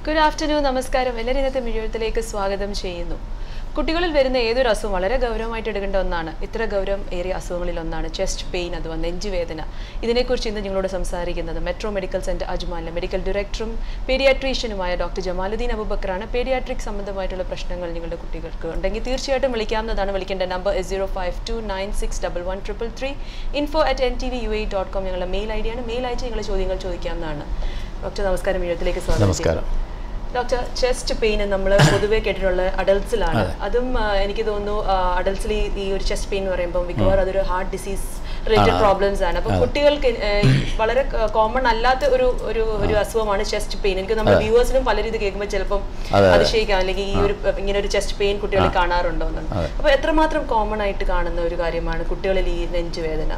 Good afternoon നമസ്കാരം എല്ലാവരും ഇന്നത്തെ മിഴിവത്തിലേക്ക് സ്വാഗതം ചെയ്യുന്നു കുട്ടികളിൽ വരുന്ന ഏതൊരു അസുഖം വളരെ ഗൗരവമായിട്ട് എടുക്കേണ്ട ഒന്നാണ് ഇത്ര ഗൗരവം ഏറിയ അസുഖങ്ങളിൽ ഒന്നാണ് ചെസ്റ്റ് പെയിൻ അഥവാ നെഞ്ചുവേദന ഇതിനെക്കുറിച്ച് ഇന്ന് ഞങ്ങളോട് സംസാരിക്കുന്നത് മെട്രോ മെഡിക്കൽ സെന്റർ അജ്മാനിലെ മെഡിക്കൽ ഡയറക്ടറും പീഡിയാട്രീഷ്യനുമായ ഡോക്ടർ ജമാലുദ്ദീൻ അബുബക്കറാണ് പീഡിയാട്രിക് സംബന്ധമായിട്ടുള്ള പ്രശ്നങ്ങൾ നിങ്ങളുടെ കുട്ടികൾക്ക് ഉണ്ടെങ്കിൽ തീർച്ചയായിട്ടും വിളിക്കാവുന്നതാണ് വിളിക്കേണ്ട number zero five two nine six double one triple three info at N T V U A dot com ഞങ്ങളുടെ മെയിൽ ഐ ഡിയാണ് മെയിൽ അയച്ച് നിങ്ങളുടെ ചോദ്യങ്ങൾ ചോദിക്കാവുന്നതാണ് ഡോക്ടർ നമസ്കാരം മിഴത്തിലേക്ക് സ്വാഗതം നമസ്കാരം. ചെയ്യുന്നു. ഡോക്ടർ ചെസ്റ്റ് പെയിൻ നമ്മൾ പൊതുവെ കേട്ടിട്ടുള്ള അഡൽട്സിലാണ് അതും ആ, എനിക്ക് തോന്നുന്നു അഡൽട്സിൽ ഈ ഒരു ചെസ്റ്റ് പെയിൻ എന്ന് പറയുമ്പോൾ മിക്കവാറും അതൊരു ഹാർട്ട് ഡിസീസ് റിലേറ്റഡ് പ്രോബ്ലംസ് ആണ് അപ്പൊ കുട്ടികൾക്ക് ഏ, വളരെ കോമൺ അല്ലാത്ത ഒരു ഒരു ഒരു അസുഖമാണ് ചെസ്റ്റ് പെയിൻ എനിക്ക് നമ്മുടെ വ്യൂവേഴ്സിനും പലരും ഇത് കേൾക്കുമ്പോൾ ചിലപ്പം അതിശയിക്കാം അല്ലെങ്കിൽ ഈ ഒരു ഇങ്ങനെ ഒരു ചെസ്റ്റ് പെയിൻ കുട്ടികളിൽ കാണാറുണ്ടോ എന്ന് അപ്പൊ എത്രമാത്രം കോമൺ ആയിട്ട് കാണുന്ന ഒരു കാര്യമാണ് കുട്ടികളിൽ ഈ നെഞ്ചുവേദന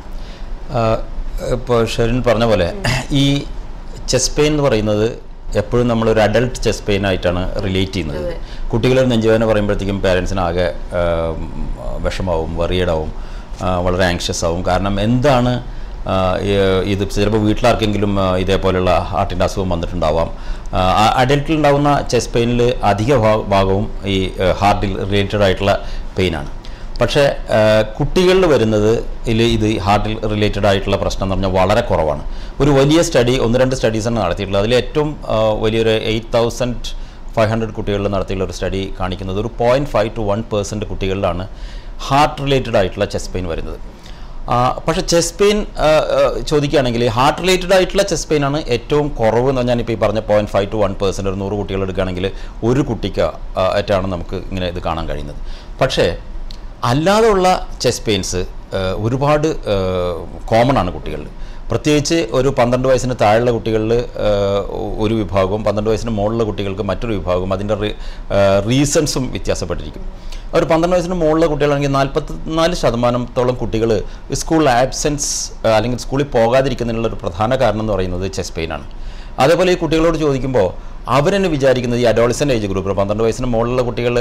ഇപ്പോൾ ഷെറിൻ പറഞ്ഞ പോലെ ഈ ചെസ്റ്റ് പെയിൻ എന്ന് പറയുന്നത് എപ്പോഴും നമ്മളൊരു അഡൽട്ട് ചെസ്റ്റ് പെയിൻ ആയിട്ടാണ് റിലേറ്റ് ചെയ്യുന്നത് കുട്ടികളുടെ നെഞ്ചുവേദന പറയുമ്പോഴത്തേക്കും പാരൻസിന് ആകെ ആ, വിഷമാവും വെറിയഡാവും വളരെ ആങ്ഷ്യസ് ആവും കാരണം എന്താണ് ആ, ഈ- ഇത് ചിലപ്പോൾ വീട്ടിലാർക്കെങ്കിലും ആ, ഇതേപോലെയുള്ള ഹാർട്ടിൻ്റെ അസുഖം വന്നിട്ടുണ്ടാവാം അഡൽട്ടിൽ ഉണ്ടാകുന്ന ചെസ്റ്റ് പെയിനിൽ അധിക ഭാ- ഭാഗവും ഈ ഹാർട്ടിൽ റിലേറ്റഡ് ആയിട്ടുള്ള പെയിനാണ് പക്ഷേ ആ, കുട്ടികളിൽ വരുന്നത് ഇതിൽ ഇത് ഹാർട്ടിൽ റിലേറ്റഡ് ആയിട്ടുള്ള പ്രശ്നം എന്ന് പറഞ്ഞാൽ വളരെ കുറവാണ് ഒരു വലിയ സ്റ്റഡി ഒന്ന് രണ്ട് സ്റ്റഡീസാണ് നടത്തിയിട്ടുള്ളത് അതിൽ ഏറ്റവും ആ, വലിയൊരു എയ്റ്റ് തൗസൻഡ് ഫൈവ് ഹൺഡ്രഡ് കുട്ടികളിൽ നടത്തിയുള്ള ഒരു സ്റ്റഡി കാണിക്കുന്നത് ഒരു point five two one percent കുട്ടികളിലാണ് ഹാർട്ട് റിലേറ്റഡ് ആയിട്ടുള്ള ചെസ്റ്റ് പെയിൻ വരുന്നത് ആ, പക്ഷേ ചെസ്റ്റ് പെയിൻ ചോദിക്കുകയാണെങ്കിൽ ഹാർട്ട് റിലേറ്റഡ് ആയിട്ടുള്ള ചെസ്റ്റ് പെയിൻ ആണ് ഏറ്റവും കുറവ് എന്ന് ഞാനിപ്പോൾ ഈ പറഞ്ഞ point five two one percent ഒരു നൂറ് കുട്ടികൾ എടുക്കുകയാണെങ്കിൽ ഒരു കുട്ടിക്ക് ആ, ആയിട്ടാണ് നമുക്ക് ഇങ്ങനെ ഇത് കാണാൻ കഴിയുന്നത് പക്ഷേ അല്ലാതെയുള്ള ചെസ്റ്റ് പെയിൻസ് ഒരുപാട് കോമൺ ആണ് കുട്ടികളിൽ പ്രത്യേകിച്ച് ഒരു പന്ത്രണ്ട് വയസ്സിന് താഴെയുള്ള കുട്ടികളിൽ ഒരു വിഭാഗവും പന്ത്രണ്ട് വയസ്സിന് മുകളിലുള്ള കുട്ടികൾക്ക് മറ്റൊരു വിഭാഗവും അതിൻ്റെ റീസൺസും വ്യത്യാസപ്പെട്ടിരിക്കും ഒരു പന്ത്രണ്ട് വയസ്സിന് മുകളിലുള്ള കുട്ടികളാണെങ്കിൽ നാൽപ്പത്തിനാല് ശതമാനത്തോളം കുട്ടികൾ സ്കൂൾ ആബ്സെൻസ് അല്ലെങ്കിൽ സ്കൂളിൽ പോകാതിരിക്കുന്നതിനുള്ള ഒരു പ്രധാന കാരണം എന്ന് പറയുന്നത് ചെസ്റ്റ് പെയിനാണ് അതേപോലെ ഈ കുട്ടികളോട് ചോദിക്കുമ്പോൾ അവരെന്നെ വിചാരിക്കുന്നത് ഈ അഡോളിസൻ്റ് ഏജ് ഗ്രൂപ്പ് പന്ത്രണ്ട് വയസ്സിന് മുകളിലുള്ള കുട്ടികൾ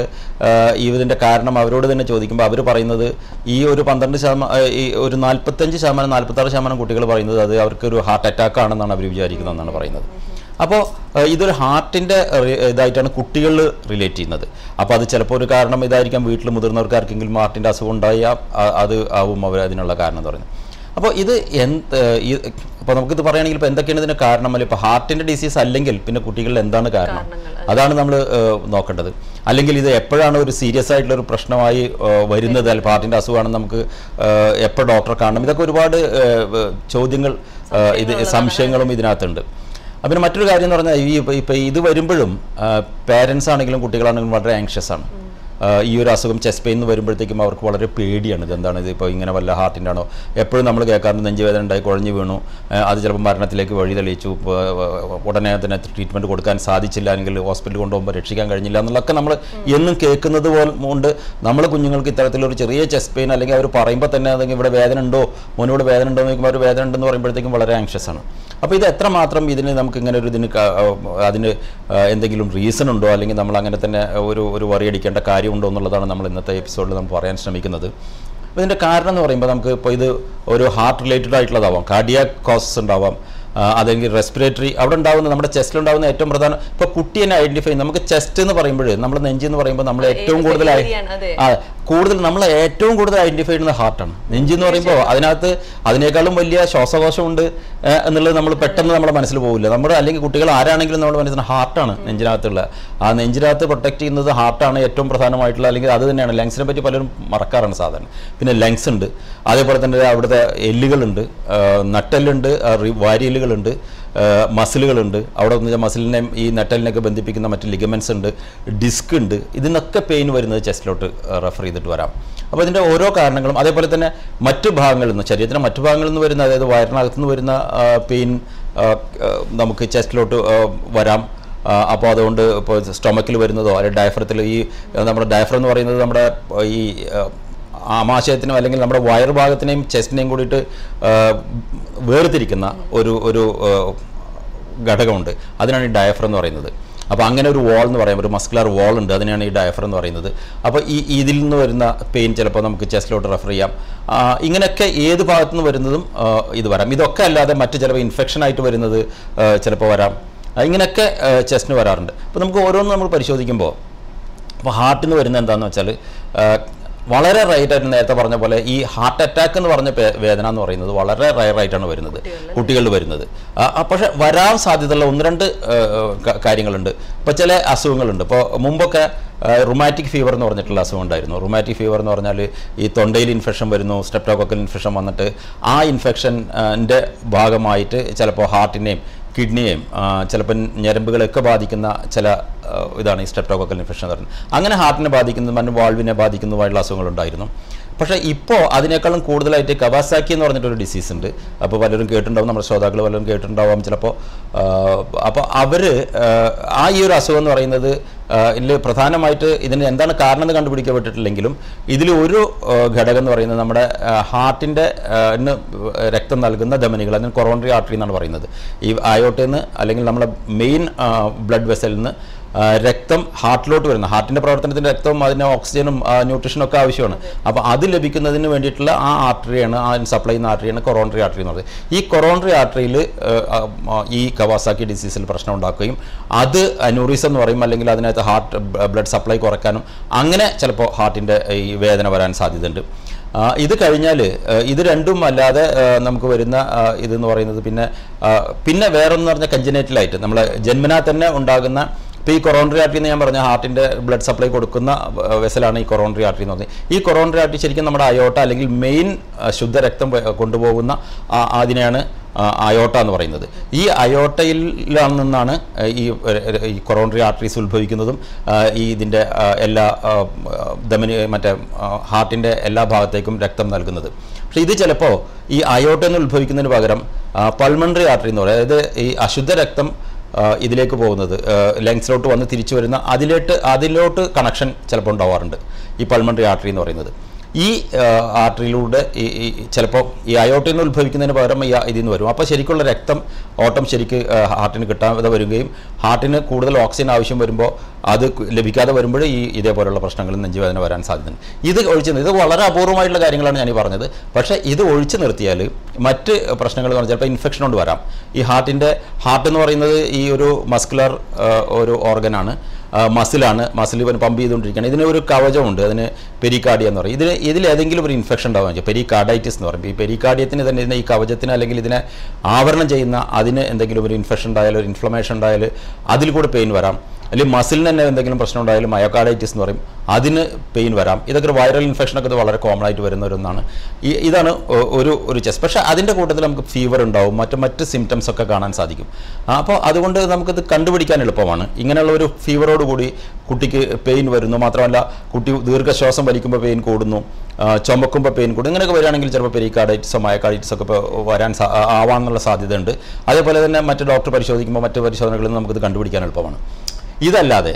ഈ ഇതിൻ്റെ കാരണം അവരോട് തന്നെ ചോദിക്കുമ്പോൾ അവർ പറയുന്നത് ഈ ഒരു പന്ത്രണ്ട് ശതമാനം ഈ ഒരു നാൽപ്പത്തഞ്ച് ശതമാനം നാൽപ്പത്താറ് ശതമാനം കുട്ടികൾ പറയുന്നത് അത് അവർക്കൊരു ഹാർട്ട് അറ്റാക്ക് ആണെന്നാണ് അവർ വിചാരിക്കുന്നതെന്നാണ് പറയുന്നത് അപ്പോൾ ഇതൊരു ഹാർട്ടിൻ്റെ ഇതായിട്ടാണ് കുട്ടികളിൽ റിലേറ്റ് ചെയ്യുന്നത് അപ്പോൾ അത് ചിലപ്പോൾ ഒരു കാരണം ഇതായിരിക്കാം വീട്ടിൽ മുതിർന്നവർക്ക് ആർക്കെങ്കിലും ഹാർട്ടിൻ്റെ അസുഖം ഉണ്ടായാൽ അത് ആവും അവർ അതിനുള്ള കാരണം എന്ന് പറയുന്നത് അപ്പോൾ ഇത് എന്ത് ഈ അപ്പോൾ നമുക്കിത് പറയുകയാണെങ്കിൽ ഇപ്പോൾ എന്തൊക്കെയാണ് ഇതിന് കാരണം അല്ലെങ്കിൽ ഇപ്പോൾ ഹാർട്ടിൻ്റെ ഡിസീസ് അല്ലെങ്കിൽ പിന്നെ കുട്ടികളിൽ എന്താണ് കാരണം അതാണ് നമ്മൾ നോക്കേണ്ടത് അല്ലെങ്കിൽ ഇത് എപ്പോഴാണ് ഒരു സീരിയസ് ആയിട്ടുള്ള ഒരു പ്രശ്നമായി ഏഹ്, വരുന്നത് അല്ലെങ്കിൽ ഹാർട്ടിൻ്റെ അസുഖമാണെന്ന് നമുക്ക് ഏഹ്, എപ്പോൾ ഡോക്ടറെ കാണണം ഇതൊക്കെ ഒരുപാട് ഏഹ്, ചോദ്യങ്ങൾ ഏഹ്, ഇത് സംശയങ്ങളും ഇതിനകത്തുണ്ട് അപ്പം പിന്നെ മറ്റൊരു കാര്യം എന്ന് പറഞ്ഞാൽ ഈ ഇപ്പോൾ ഇത് വരുമ്പോഴും പേരൻസ് ആണെങ്കിലും കുട്ടികളാണെങ്കിലും വളരെ ആങ്ഷ്യസ് ആണ് ആ, ഈ ഒരു അസുഖം ചെസ്റ്റ് പെയിൻ എന്ന് വരുമ്പോഴത്തേക്കും അവർക്ക് വളരെ പേടിയാണ് ഇതെന്താണ് ഇത് ഇപ്പോൾ ഇങ്ങനെ വല്ല ഹാർട്ടിൻ്റെ ആണോ എപ്പോഴും നമ്മൾ കേൾക്കാറുണ്ട് നെഞ്ചുവേദന ഉണ്ടായി കുഴഞ്ഞു വീണു ആ, അത് ചിലപ്പോൾ മരണത്തിലേക്ക് വഴി തെളിയിച്ചു ഇപ്പോൾ, ആ, ഉടനെ അതിന് ട്രീറ്റ്മെൻറ്റ് കൊടുക്കാൻ സാധിച്ചില്ല അല്ലെങ്കിൽ ഹോസ്പിറ്റലിൽ കൊണ്ടുപോകുമ്പോൾ രക്ഷിക്കാൻ കഴിഞ്ഞില്ല എന്നുള്ളതൊക്കെ നമ്മൾ എന്നും കേൾക്കുന്നത് പോലെ കൊണ്ട് നമ്മൾ കുഞ്ഞുങ്ങൾക്ക് ഇത്തരത്തിലൊരു ചെറിയ ചെസ്റ്റ് പെയിൻ അല്ലെങ്കിൽ അവർ പറയുമ്പോൾ തന്നെ അതെങ്കിൽ ഇവിടെ വേദന ഉണ്ടോ മോനോട് വേദന ഉണ്ടോ എന്ന് ചോദിക്കുമ്പോൾ അവർ വേദന ഉണ്ടെന്ന് പറയുമ്പോഴത്തേക്കും വളരെ ആങ്ഷ്യസ് ആണ് അപ്പോൾ ഇത് എത്രമാത്രം ഇതിന് നമുക്ക് ഇങ്ങനെ ഒരു ഇതിന് ക- അതിന് ആ, എന്തെങ്കിലും റീസൺ ഉണ്ടോ അല്ലെങ്കിൽ നമ്മൾ അങ്ങനെ തന്നെ ഒരു ഒരു വറി അടിക്കേണ്ട കാര്യമുണ്ടോ എന്നുള്ളതാണ് നമ്മൾ ഇന്നത്തെ എപ്പിസോഡിൽ നമ്മൾ പറയാൻ ശ്രമിക്കുന്നത് അപ്പോൾ ഇതിൻ്റെ കാരണം എന്ന് പറയുമ്പോൾ നമുക്ക് ഇപ്പോൾ ഇത് ഒരു ഹാർട്ട് റിലേറ്റഡ് ആയിട്ടുള്ളതാവാം കാർഡിയാക് കോസസ് ഉണ്ടാവാം ആ, അല്ലെങ്കിൽ റെസ്പിറേറ്ററി അവിടെ ഉണ്ടാകുന്ന നമ്മുടെ ചെസ്റ്റിൽ ഉണ്ടാകുന്ന ഏറ്റവും പ്രധാന ഇപ്പോൾ കുട്ടി തന്നെ ഐഡന്റിഫൈ നമുക്ക് ചെസ്റ്റ് എന്ന് പറയുമ്പോൾ നമ്മൾ നെഞ്ച് എന്ന് പറയുമ്പോൾ നമ്മൾ ഏറ്റവും കൂടുതൽ ഏരിയയാണ്, അതെ. ആ കൂടുതൽ നമ്മൾ ഏറ്റവും കൂടുതൽ ഐഡന്റിഫൈ ചെയ്യുന്ന ഹാർട്ടാണ് നെഞ്ച് എന്ന് പറയുമ്പോൾ അതിനകത്ത് അതിനേക്കാളും വലിയ ശ്വാസകോശമുണ്ട് ഏഹ്, എന്നുള്ളത് നമ്മൾ പെട്ടെന്ന് നമ്മുടെ മനസ്സിൽ പോകില്ല നമ്മുടെ അല്ലെങ്കിൽ കുട്ടികൾ ആരാണെങ്കിലും നമ്മുടെ മനസ്സിൽ ഹാർട്ടാണ് നെഞ്ചിനകത്തുള്ള ആ നെഞ്ചിനകത്ത് പ്രൊട്ടക്ട് ചെയ്യുന്നത് ഹാർട്ടാണ് ഏറ്റവും പ്രധാനമായിട്ടുള്ള അല്ലെങ്കിൽ അത് തന്നെയാണ് ലങ്സിനെ പറ്റി പലരും മറക്കാറാണ് സാധാരണ പിന്നെ ലങ്സ് ഉണ്ട് അതേപോലെ തന്നെ അവിടുത്തെ എല്ലുകളുണ്ട് ഏഹ്, നട്ടെല്ലുണ്ട് ആ, റി- വാരിയെല്ലുകളുണ്ട് മസിലുകളുണ്ട് അവിടെ എന്ന് വെച്ചാൽ മസിലിനെ ഈ നട്ടലിനെയൊക്കെ ബന്ധിപ്പിക്കുന്ന മറ്റ് ലിഗമെൻസ് ഉണ്ട് ഡിസ്ക് ഉണ്ട് ഇതിനൊക്കെ പെയിൻ വരുന്നത് ചെസ്റ്റിലോട്ട് റെഫർ ചെയ്തിട്ട് വരാം അപ്പോൾ ഇതിൻ്റെ ഓരോ കാരണങ്ങളും അതേപോലെ തന്നെ മറ്റു ഭാഗങ്ങളിൽ നിന്ന് ശരീരത്തിൻ്റെ മറ്റു ഭാഗങ്ങളിൽ നിന്ന് വരുന്ന അതായത് വയറിനകത്ത് നിന്ന് വരുന്ന പെയിൻ നമുക്ക് ചെസ്റ്റിലോട്ട് വരാം അപ്പോൾ അതുകൊണ്ട് ഇപ്പോൾ സ്റ്റൊമക്കിൽ വരുന്നതോ അല്ലെങ്കിൽ ഡയഫ്രത്തിൽ ഈ ആ, നമ്മുടെ ഡയഫ്രം എന്ന് പറയുന്നത് നമ്മുടെ ആ, ഈ ആ, ആമാശയത്തിനും അല്ലെങ്കിൽ നമ്മുടെ വയർ ഭാഗത്തിനെയും ചെസ്റ്റിനെയും കൂടിയിട്ട് ആ, വേർതിരിക്കുന്ന ഒരു ഒരു ആ, ഘടകമുണ്ട് അതിനാണ് ഈ ഡയഫ്രം എന്ന് പറയുന്നത് അപ്പോൾ അങ്ങനെ ഒരു വാൾ എന്ന് പറയാം ഒരു മസ്കുലർ വാൾ ഉണ്ട് അതിനാണ് ഈ ഡയഫ്രം എന്ന് പറയുന്നത് അപ്പോൾ ഈ ഇതിൽ നിന്ന് വരുന്ന പെയിൻ ചിലപ്പോൾ നമുക്ക് ചെസ്റ്റിലോട്ട് റെഫർ ചെയ്യാം ആ, ഇങ്ങനെയൊക്കെ ഏത് ഭാഗത്തു നിന്ന് വരുന്നതും ആ, ഇത് വരാം ഇതൊക്കെ അല്ലാതെ മറ്റ് ചിലപ്പോൾ ഇൻഫെക്ഷൻ ആയിട്ട് വരുന്നത് ആ, ചിലപ്പോൾ വരാം ആ, ഇങ്ങനെയൊക്കെ ചെസ്റ്റിന് വരാറുണ്ട് അപ്പോൾ നമുക്ക് ഓരോന്നും നമ്മൾ പരിശോധിക്കുമ്പോൾ അപ്പോൾ ഹാർട്ടിന് വരുന്നത് എന്താണെന്ന് വെച്ചാൽ വളരെ റൈറ്റ് ആയിട്ട് നേരത്തെ പറഞ്ഞ പോലെ ഈ ഹാർട്ട് അറ്റാക്ക് എന്ന് പറഞ്ഞ പേ- വേദന എന്ന് പറയുന്നത് വളരെ റയർ ആയിട്ടാണ് വരുന്നത് കുട്ടികളിൽ വരുന്നത് ആ, ആ, പക്ഷേ വരാൻ സാധ്യതയുള്ള ഒന്ന് രണ്ട് ആ, ക- കാര്യങ്ങളുണ്ട് ഇപ്പോൾ ചില അസുഖങ്ങളുണ്ട് ഇപ്പോൾ മുമ്പൊക്കെ റുമാറ്റിക് ഫീവർ എന്ന് പറഞ്ഞിട്ടുള്ള അസുഖം ഉണ്ടായിരുന്നു റുമാറ്റിക് ഫീവർ എന്ന് പറഞ്ഞാൽ ഈ തൊണ്ടയിൽ ഇൻഫെക്ഷൻ വരുന്നു സ്ട്രെപ്റ്റോക്കൽ ഇൻഫെക്ഷൻ വന്നിട്ട് ആ ഇൻഫെക്ഷൻ്റെ ഭാഗമായിട്ട് ചിലപ്പോൾ ഹാർട്ടിനെയും കിഡ്നിയെയും ചിലപ്പോൾ ഞരമ്പുകളൊക്കെ ബാധിക്കുന്ന ചില ആ, ഇതാണ് ഈ സ്ട്രെപ്റ്റോക്കൽ ഇൻഫെക്ഷൻ എന്ന് പറയുന്നത് അങ്ങനെ ഹാർട്ടിനെ ബാധിക്കുന്നതും മറ്റു വാൾവിനെ ബാധിക്കുന്നതുമായിട്ടുള്ള അസുഖങ്ങളുണ്ടായിരുന്നു പക്ഷേ ഇപ്പോൾ അതിനേക്കാളും കൂടുതലായിട്ട് കവാസാക്കി എന്ന് പറഞ്ഞിട്ടൊരു ഡിസീസ് ഉണ്ട് അപ്പോൾ പലരും കേട്ടിട്ടുണ്ടാവും നമ്മുടെ ശ്രോതാക്കൾ പലരും കേട്ടിട്ടുണ്ടാവാം ചിലപ്പോൾ അപ്പോൾ അവർ ആ ഈ ഒരു അസുഖം എന്ന് പറയുന്നത് ഇതിൽ പ്രധാനമായിട്ട് ഇതിന് എന്താണ് കാരണം എന്ന് കണ്ടുപിടിക്കപ്പെട്ടിട്ടില്ലെങ്കിലും ഇതിൽ ഒരു ആ, ഘടകം എന്ന് പറയുന്നത് നമ്മുടെ ഹാർട്ടിൻ്റെ രക്തം നൽകുന്ന ധമനികൾ അതിന് കൊറോണറി ആർട്ടറി എന്നാണ് പറയുന്നത് ഈ അയോട്ടിൽ നിന്ന് അല്ലെങ്കിൽ നമ്മുടെ മെയിൻ ബ്ലഡ് വെസലിൽ നിന്ന് ആ, രക്തം ഹാർട്ടിലോട്ട് വരുന്ന ഹാർട്ടിൻ്റെ പ്രവർത്തനത്തിന് രക്തവും അതിന് ഓക്സിജനും ആ, ന്യൂട്രീഷനും ഒക്കെ ആവശ്യമാണ് അപ്പോൾ അത് ലഭിക്കുന്നതിന് വേണ്ടിയിട്ടുള്ള ആ ആർട്ടറിയാണ് ആ സപ്ലൈ ചെയ്യുന്ന ആർട്ടറിയാണ് കൊറോണറി ആർട്ടറി എന്ന് പറയുന്നത് ഈ കൊറോണറി ആർട്ടറിയിൽ ഈ കവാസാക്കി ഡിസീസിൽ പ്രശ്നം ഉണ്ടാക്കുകയും അത് അനൂറിസം എന്ന് പറയും അല്ലെങ്കിൽ അതിനകത്ത് ഹാർട്ട് ബ്ലഡ് സപ്ലൈ കുറയ്ക്കാനും അങ്ങനെ ചിലപ്പോൾ ഹാർട്ടിൻ്റെ ഈ വേദന വരാൻ സാധ്യതയുണ്ട് ആ, ഇത് കഴിഞ്ഞാൽ ഇത് രണ്ടും അല്ലാതെ ആ, നമുക്ക് വരുന്ന ആ, ഇതെന്ന് പറയുന്നത് പിന്നെ ആ, പിന്നെ വേറൊന്ന് പറഞ്ഞാൽ കഞ്ചനേറ്റലായിട്ട് നമ്മൾ ജന്മനാ തന്നെ ഉണ്ടാകുന്ന ഇപ്പോൾ ഈ കൊറോണറി ആർട്ടറി എന്ന് ഞാൻ പറഞ്ഞ ഹാർട്ടിൻ്റെ ബ്ലഡ് സപ്ലൈ കൊടുക്കുന്ന ആ, വെസലാണ് ഈ കൊറോണറി ആർട്ടറി എന്ന് പറയുന്നത് ഈ കൊറോണറി ആർട്ടറി ശരിക്കും നമ്മുടെ അയോട്ട അല്ലെങ്കിൽ മെയിൻ ശുദ്ധരക്തം വ- കൊണ്ടുപോകുന്ന ആ- അതിനെയാണ് ആ, അയോട്ട എന്ന് പറയുന്നത് ഈ അയോട്ടയിൽ നിന്നാണ് ആ, ഈ ഒരു- ഈ കൊറോണറി ആർട്ടറീസ് ഉത്ഭവിക്കുന്നതും ആ, ഈ ഇതിൻ്റെ ആ, എല്ലാ ആ, ധമനി മറ്റേ ഹാർട്ടിൻ്റെ എല്ലാ ഭാഗത്തേക്കും രക്തം നൽകുന്നത് പക്ഷേ ഇത് ചിലപ്പോൾ ഈ അയോട്ടയിൽ നിന്ന് ഉത്ഭവിക്കുന്നതിന് പകരം പൾമണറി ആർട്ടറി എന്ന് പറയും അതായത് ഈ അശുദ്ധ രക്തം ആ, ഇതിലേക്ക് പോകുന്നത് ലങ്സിലോട്ട് വന്ന് തിരിച്ചു വരുന്ന അതിലോട്ട് അതിലോട്ട് കണക്ഷൻ ചിലപ്പോൾ ഉണ്ടാവാറുണ്ട് ഈ പൾമണറി ആർട്ടറി എന്ന് പറയുന്നത് ഈ ആർട്ടറിയിലൂടെ ഈ ഈ ചിലപ്പോൾ ഈ അയോട്ടിൽ നിന്ന് ഉത്ഭവിക്കുന്നതിന് പകരം ഈ ഇതിൽ നിന്ന് വരും അപ്പോൾ ശരിക്കുള്ള രക്തം ഓട്ടം ശരിക്ക് ആ, ഹാർട്ടിന് കിട്ടാതെ വരികയും ഹാർട്ടിന് കൂടുതൽ ഓക്സിജൻ ആവശ്യം വരുമ്പോൾ അത് കു- ലഭിക്കാതെ വരുമ്പോൾ ഈ ഇതേപോലുള്ള പ്രശ്നങ്ങൾ നെഞ്ചുവേദന വരാൻ സാധ്യതയുണ്ട് ഇത് ഒഴിച്ച് നിർ- ഇത് വളരെ അപൂർവമായിട്ടുള്ള കാര്യങ്ങളാണ് ഞാൻ ഈ പറഞ്ഞത് പക്ഷേ ഇത് ഒഴിച്ചു നിർത്തിയാൽ മറ്റ് പ്രശ്നങ്ങൾ എന്ന് പറഞ്ഞാൽ ചിലപ്പോൾ ഇൻഫെക്ഷൻ കൊണ്ട് വരാം ഈ ഹാർട്ടിൻ്റെ ഹാർട്ട് എന്ന് പറയുന്നത് ഈ ഒരു മസ്കുലർ ഒരു ഓർഗനാണ് മസിലാണ് മസിൽ പമ്പ് ചെയ്തുകൊണ്ടിരിക്കുകയാണ് ഇതിന് ഒരു കവചമുണ്ട് അതിന് പെരിക്കാർഡിയ എന്ന് പറയും ഇതിന് ഇതിൽ ഏതെങ്കിലും ഒരു ഇൻഫെക്ഷൻ ഉണ്ടാവുക പെരിക്കാർഡൈറ്റിസ് എന്ന് പറയും ഈ പെരിക്കാർഡിയത്തിന് തന്നെ ഇതിനെ ഈ കവചത്തിന് അല്ലെങ്കിൽ ഇതിനെ ആവരണം ചെയ്യുന്ന അതിന് എന്തെങ്കിലും ഒരു ഇൻഫെക്ഷൻ ഉണ്ടായാൽ ഒരു ഇൻഫ്ലമേഷൻ ഉണ്ടായാൽ അതിൽ കൂടെ പെയിൻ വരാം അല്ലെങ്കിൽ മസിലിന് തന്നെ എന്തെങ്കിലും പ്രശ്നം ഉണ്ടായാലും മയോകാർഡൈറ്റിസ് എന്ന് പറയും അതിന് പെയിൻ വരാം ഇതൊക്കെ ഒരു വൈറൽ ഇൻഫെക്ഷനൊക്കെ ഇത് വളരെ കോമൺ ആയിട്ട് വരുന്ന ഒരു ഒന്നാണ് ഈ ഇതാണ് ഒ- ഒരു ഒരു ചെസ്റ്റ് പക്ഷേ അതിൻ്റെ കൂട്ടത്തിൽ നമുക്ക് ഫീവർ ഉണ്ടാവും മറ്റ് മറ്റ് സിംറ്റംസ് ഒക്കെ കാണാൻ സാധിക്കും ആ, അപ്പോൾ അതുകൊണ്ട് നമുക്കിത് കണ്ടുപിടിക്കാൻ എളുപ്പമാണ് ഇങ്ങനെയുള്ള ഒരു ഫീവറോട് കൂടി കുട്ടിക്ക് പെയിൻ വരുന്നു മാത്രമല്ല കുട്ടി ദീർഘശ്വാസം വലിക്കുമ്പോൾ പെയിൻ കൂടുന്നു ആ, ചുമക്കുമ്പോൾ പെയിൻ കൂടും ഇങ്ങനെയൊക്കെ വരികയാണെങ്കിൽ ചിലപ്പോൾ പെരിക്കാർഡൈറ്റിസോ മയക്കാർഡൈറ്റിസോ ഒക്കെ ഇപ്പോൾ വരാൻ സാ- ആ- ആവാനുള്ള സാധ്യതയുണ്ട് അതേപോലെ തന്നെ മറ്റ് ഡോക്ടർ പരിശോധിക്കുമ്പോൾ മറ്റ് പരിശോധനകളിൽ നിന്ന് നമുക്കിത് കണ്ടുപിടിക്കാൻ എളുപ്പമാണ് ഇതല്ലാതെ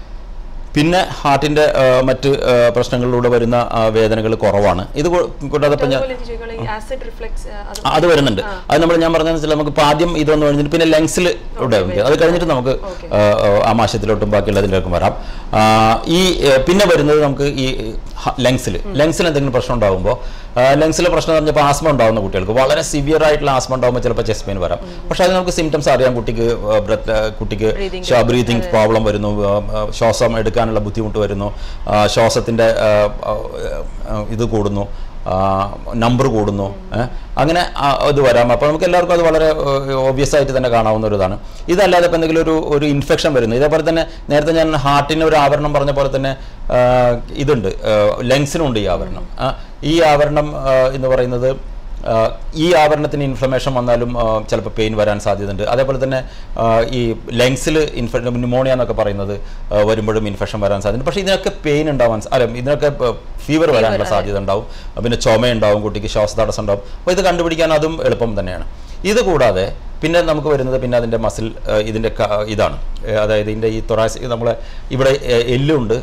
പിന്നെ ഹാർട്ടിൻ്റെ മറ്റ് ആ, പ്രശ്നങ്ങളിലൂടെ വരുന്ന വേദനകൾ കുറവാണ് ഇത് കൂ- കൂടാതെ ഇപ്പം ഞാൻ അതുപോലെ എനിക്ക് ചോദിക്കാനുള്ളത് ഈ ആസിഡ് റിഫ്ലെക്സ് അത് ആ, അത് വരുന്നുണ്ട് അത് നമ്മൾ ഞാൻ പറഞ്ഞതെന്ന് വെച്ചാൽ നമുക്ക് ഇപ്പം ആദ്യം ഇതൊന്ന് കഴിഞ്ഞിട്ട് പിന്നെ ലങ്സിൽ ഇവിടെ ഉണ്ട്. അത് കഴിഞ്ഞിട്ട് നമുക്ക് ആ, ആ, ആമാശയത്തിലോട്ടും ബാക്കിയുള്ളതിലേക്കും വരാം ആ, ഈ ഏ, പിന്നെ വരുന്നത് നമുക്ക് ഈ ലങ്സിൽ ലങ്സിൽ എന്തെങ്കിലും പ്രശ്നം ഉണ്ടാകുമ്പോൾ ലങ്സിലെ പ്രശ്നം എന്ന് പറഞ്ഞപ്പോൾ ആസ്മ ഉണ്ടാകുന്ന കുട്ടികൾക്ക് വളരെ സിവിയർ ആയിട്ടുള്ള ആസ്മ ഉണ്ടാകുമ്പോൾ ചിലപ്പോൾ ചെസ്റ്റ് പെയിൻ വരാം പക്ഷേ അത് നമുക്ക് സിംറ്റംസ് അറിയാം കുട്ടിക്ക് ബ്രത്ത് കുട്ടിക്ക് Breathing ബ്രീതിങ് പ്രോബ്ലം വരുന്നു ആ, ആ, ശ്വാസം എടുക്കാനുള്ള ബുദ്ധിമുട്ട് വരുന്നു ആ, ശ്വാസത്തിൻ്റെ ആ, ആ, ആ, ഇത് കൂടുന്നു നമ്പർ കൂടുന്നു ഏ? അങ്ങനെ ആ, ഇത് വരാം അപ്പോൾ നമുക്ക് എല്ലാവർക്കും അത് വളരെ ഓബിയസ് ആയിട്ട് തന്നെ കാണാവുന്ന ഒരു ഇതാണ് ഇതല്ലാതെ ഇപ്പോൾ എന്തെങ്കിലും ഒരു ഒരു ഇൻഫെക്ഷൻ വരുന്നു ഇതേപോലെ തന്നെ നേരത്തെ ഞാൻ ഹാർട്ടിന് ഒരു ആവരണം പറഞ്ഞ പോലെ തന്നെ ആ, ഇതുണ്ട് ലങ്സിനുണ്ട് ഈ ആവരണം ആ, ഈ ആവരണം ആ, എന്ന് പറയുന്നത് ആ, ഈ ആവരണത്തിന് ഇൻഫ്ലമേഷൻ വന്നാലും ആ, ചിലപ്പോൾ പെയിൻ വരാൻ സാധ്യതയുണ്ട് അതേപോലെ തന്നെ ആ, ഈ ലങ്സിൽ ഇൻഫെ ന്യൂമോണിയ എന്നൊക്കെ പറയുന്നത് ആ, വരുമ്പോഴും ഇൻഫെക്ഷൻ വരാൻ സാധ്യത പക്ഷേ ഇതിനൊക്കെ പെയിൻ ഉണ്ടാവാൻ സ- അല്ല ഇതിനൊക്കെ ഫീവർ വരാനുള്ള സാധ്യത ഉണ്ടാവും പിന്നെ ചുമയുണ്ടാവും കുട്ടിക്ക് ശ്വാസതടസ്സം ഉണ്ടാവും അപ്പോൾ ഇത് കണ്ടുപിടിക്കാൻ അതും എളുപ്പം തന്നെയാണ് ഇത് കൂടാതെ പിന്നെ നമുക്ക് വരുന്നത് പിന്നെ അതിൻ്റെ മസിൽ ഇതിൻ്റെ ക- ഇതാണ് ഏ, അതായത് ഇതിൻ്റെ ഈ തൊറാസ് നമ്മളെ ഇവിടെ എ, എല്ലുണ്ട്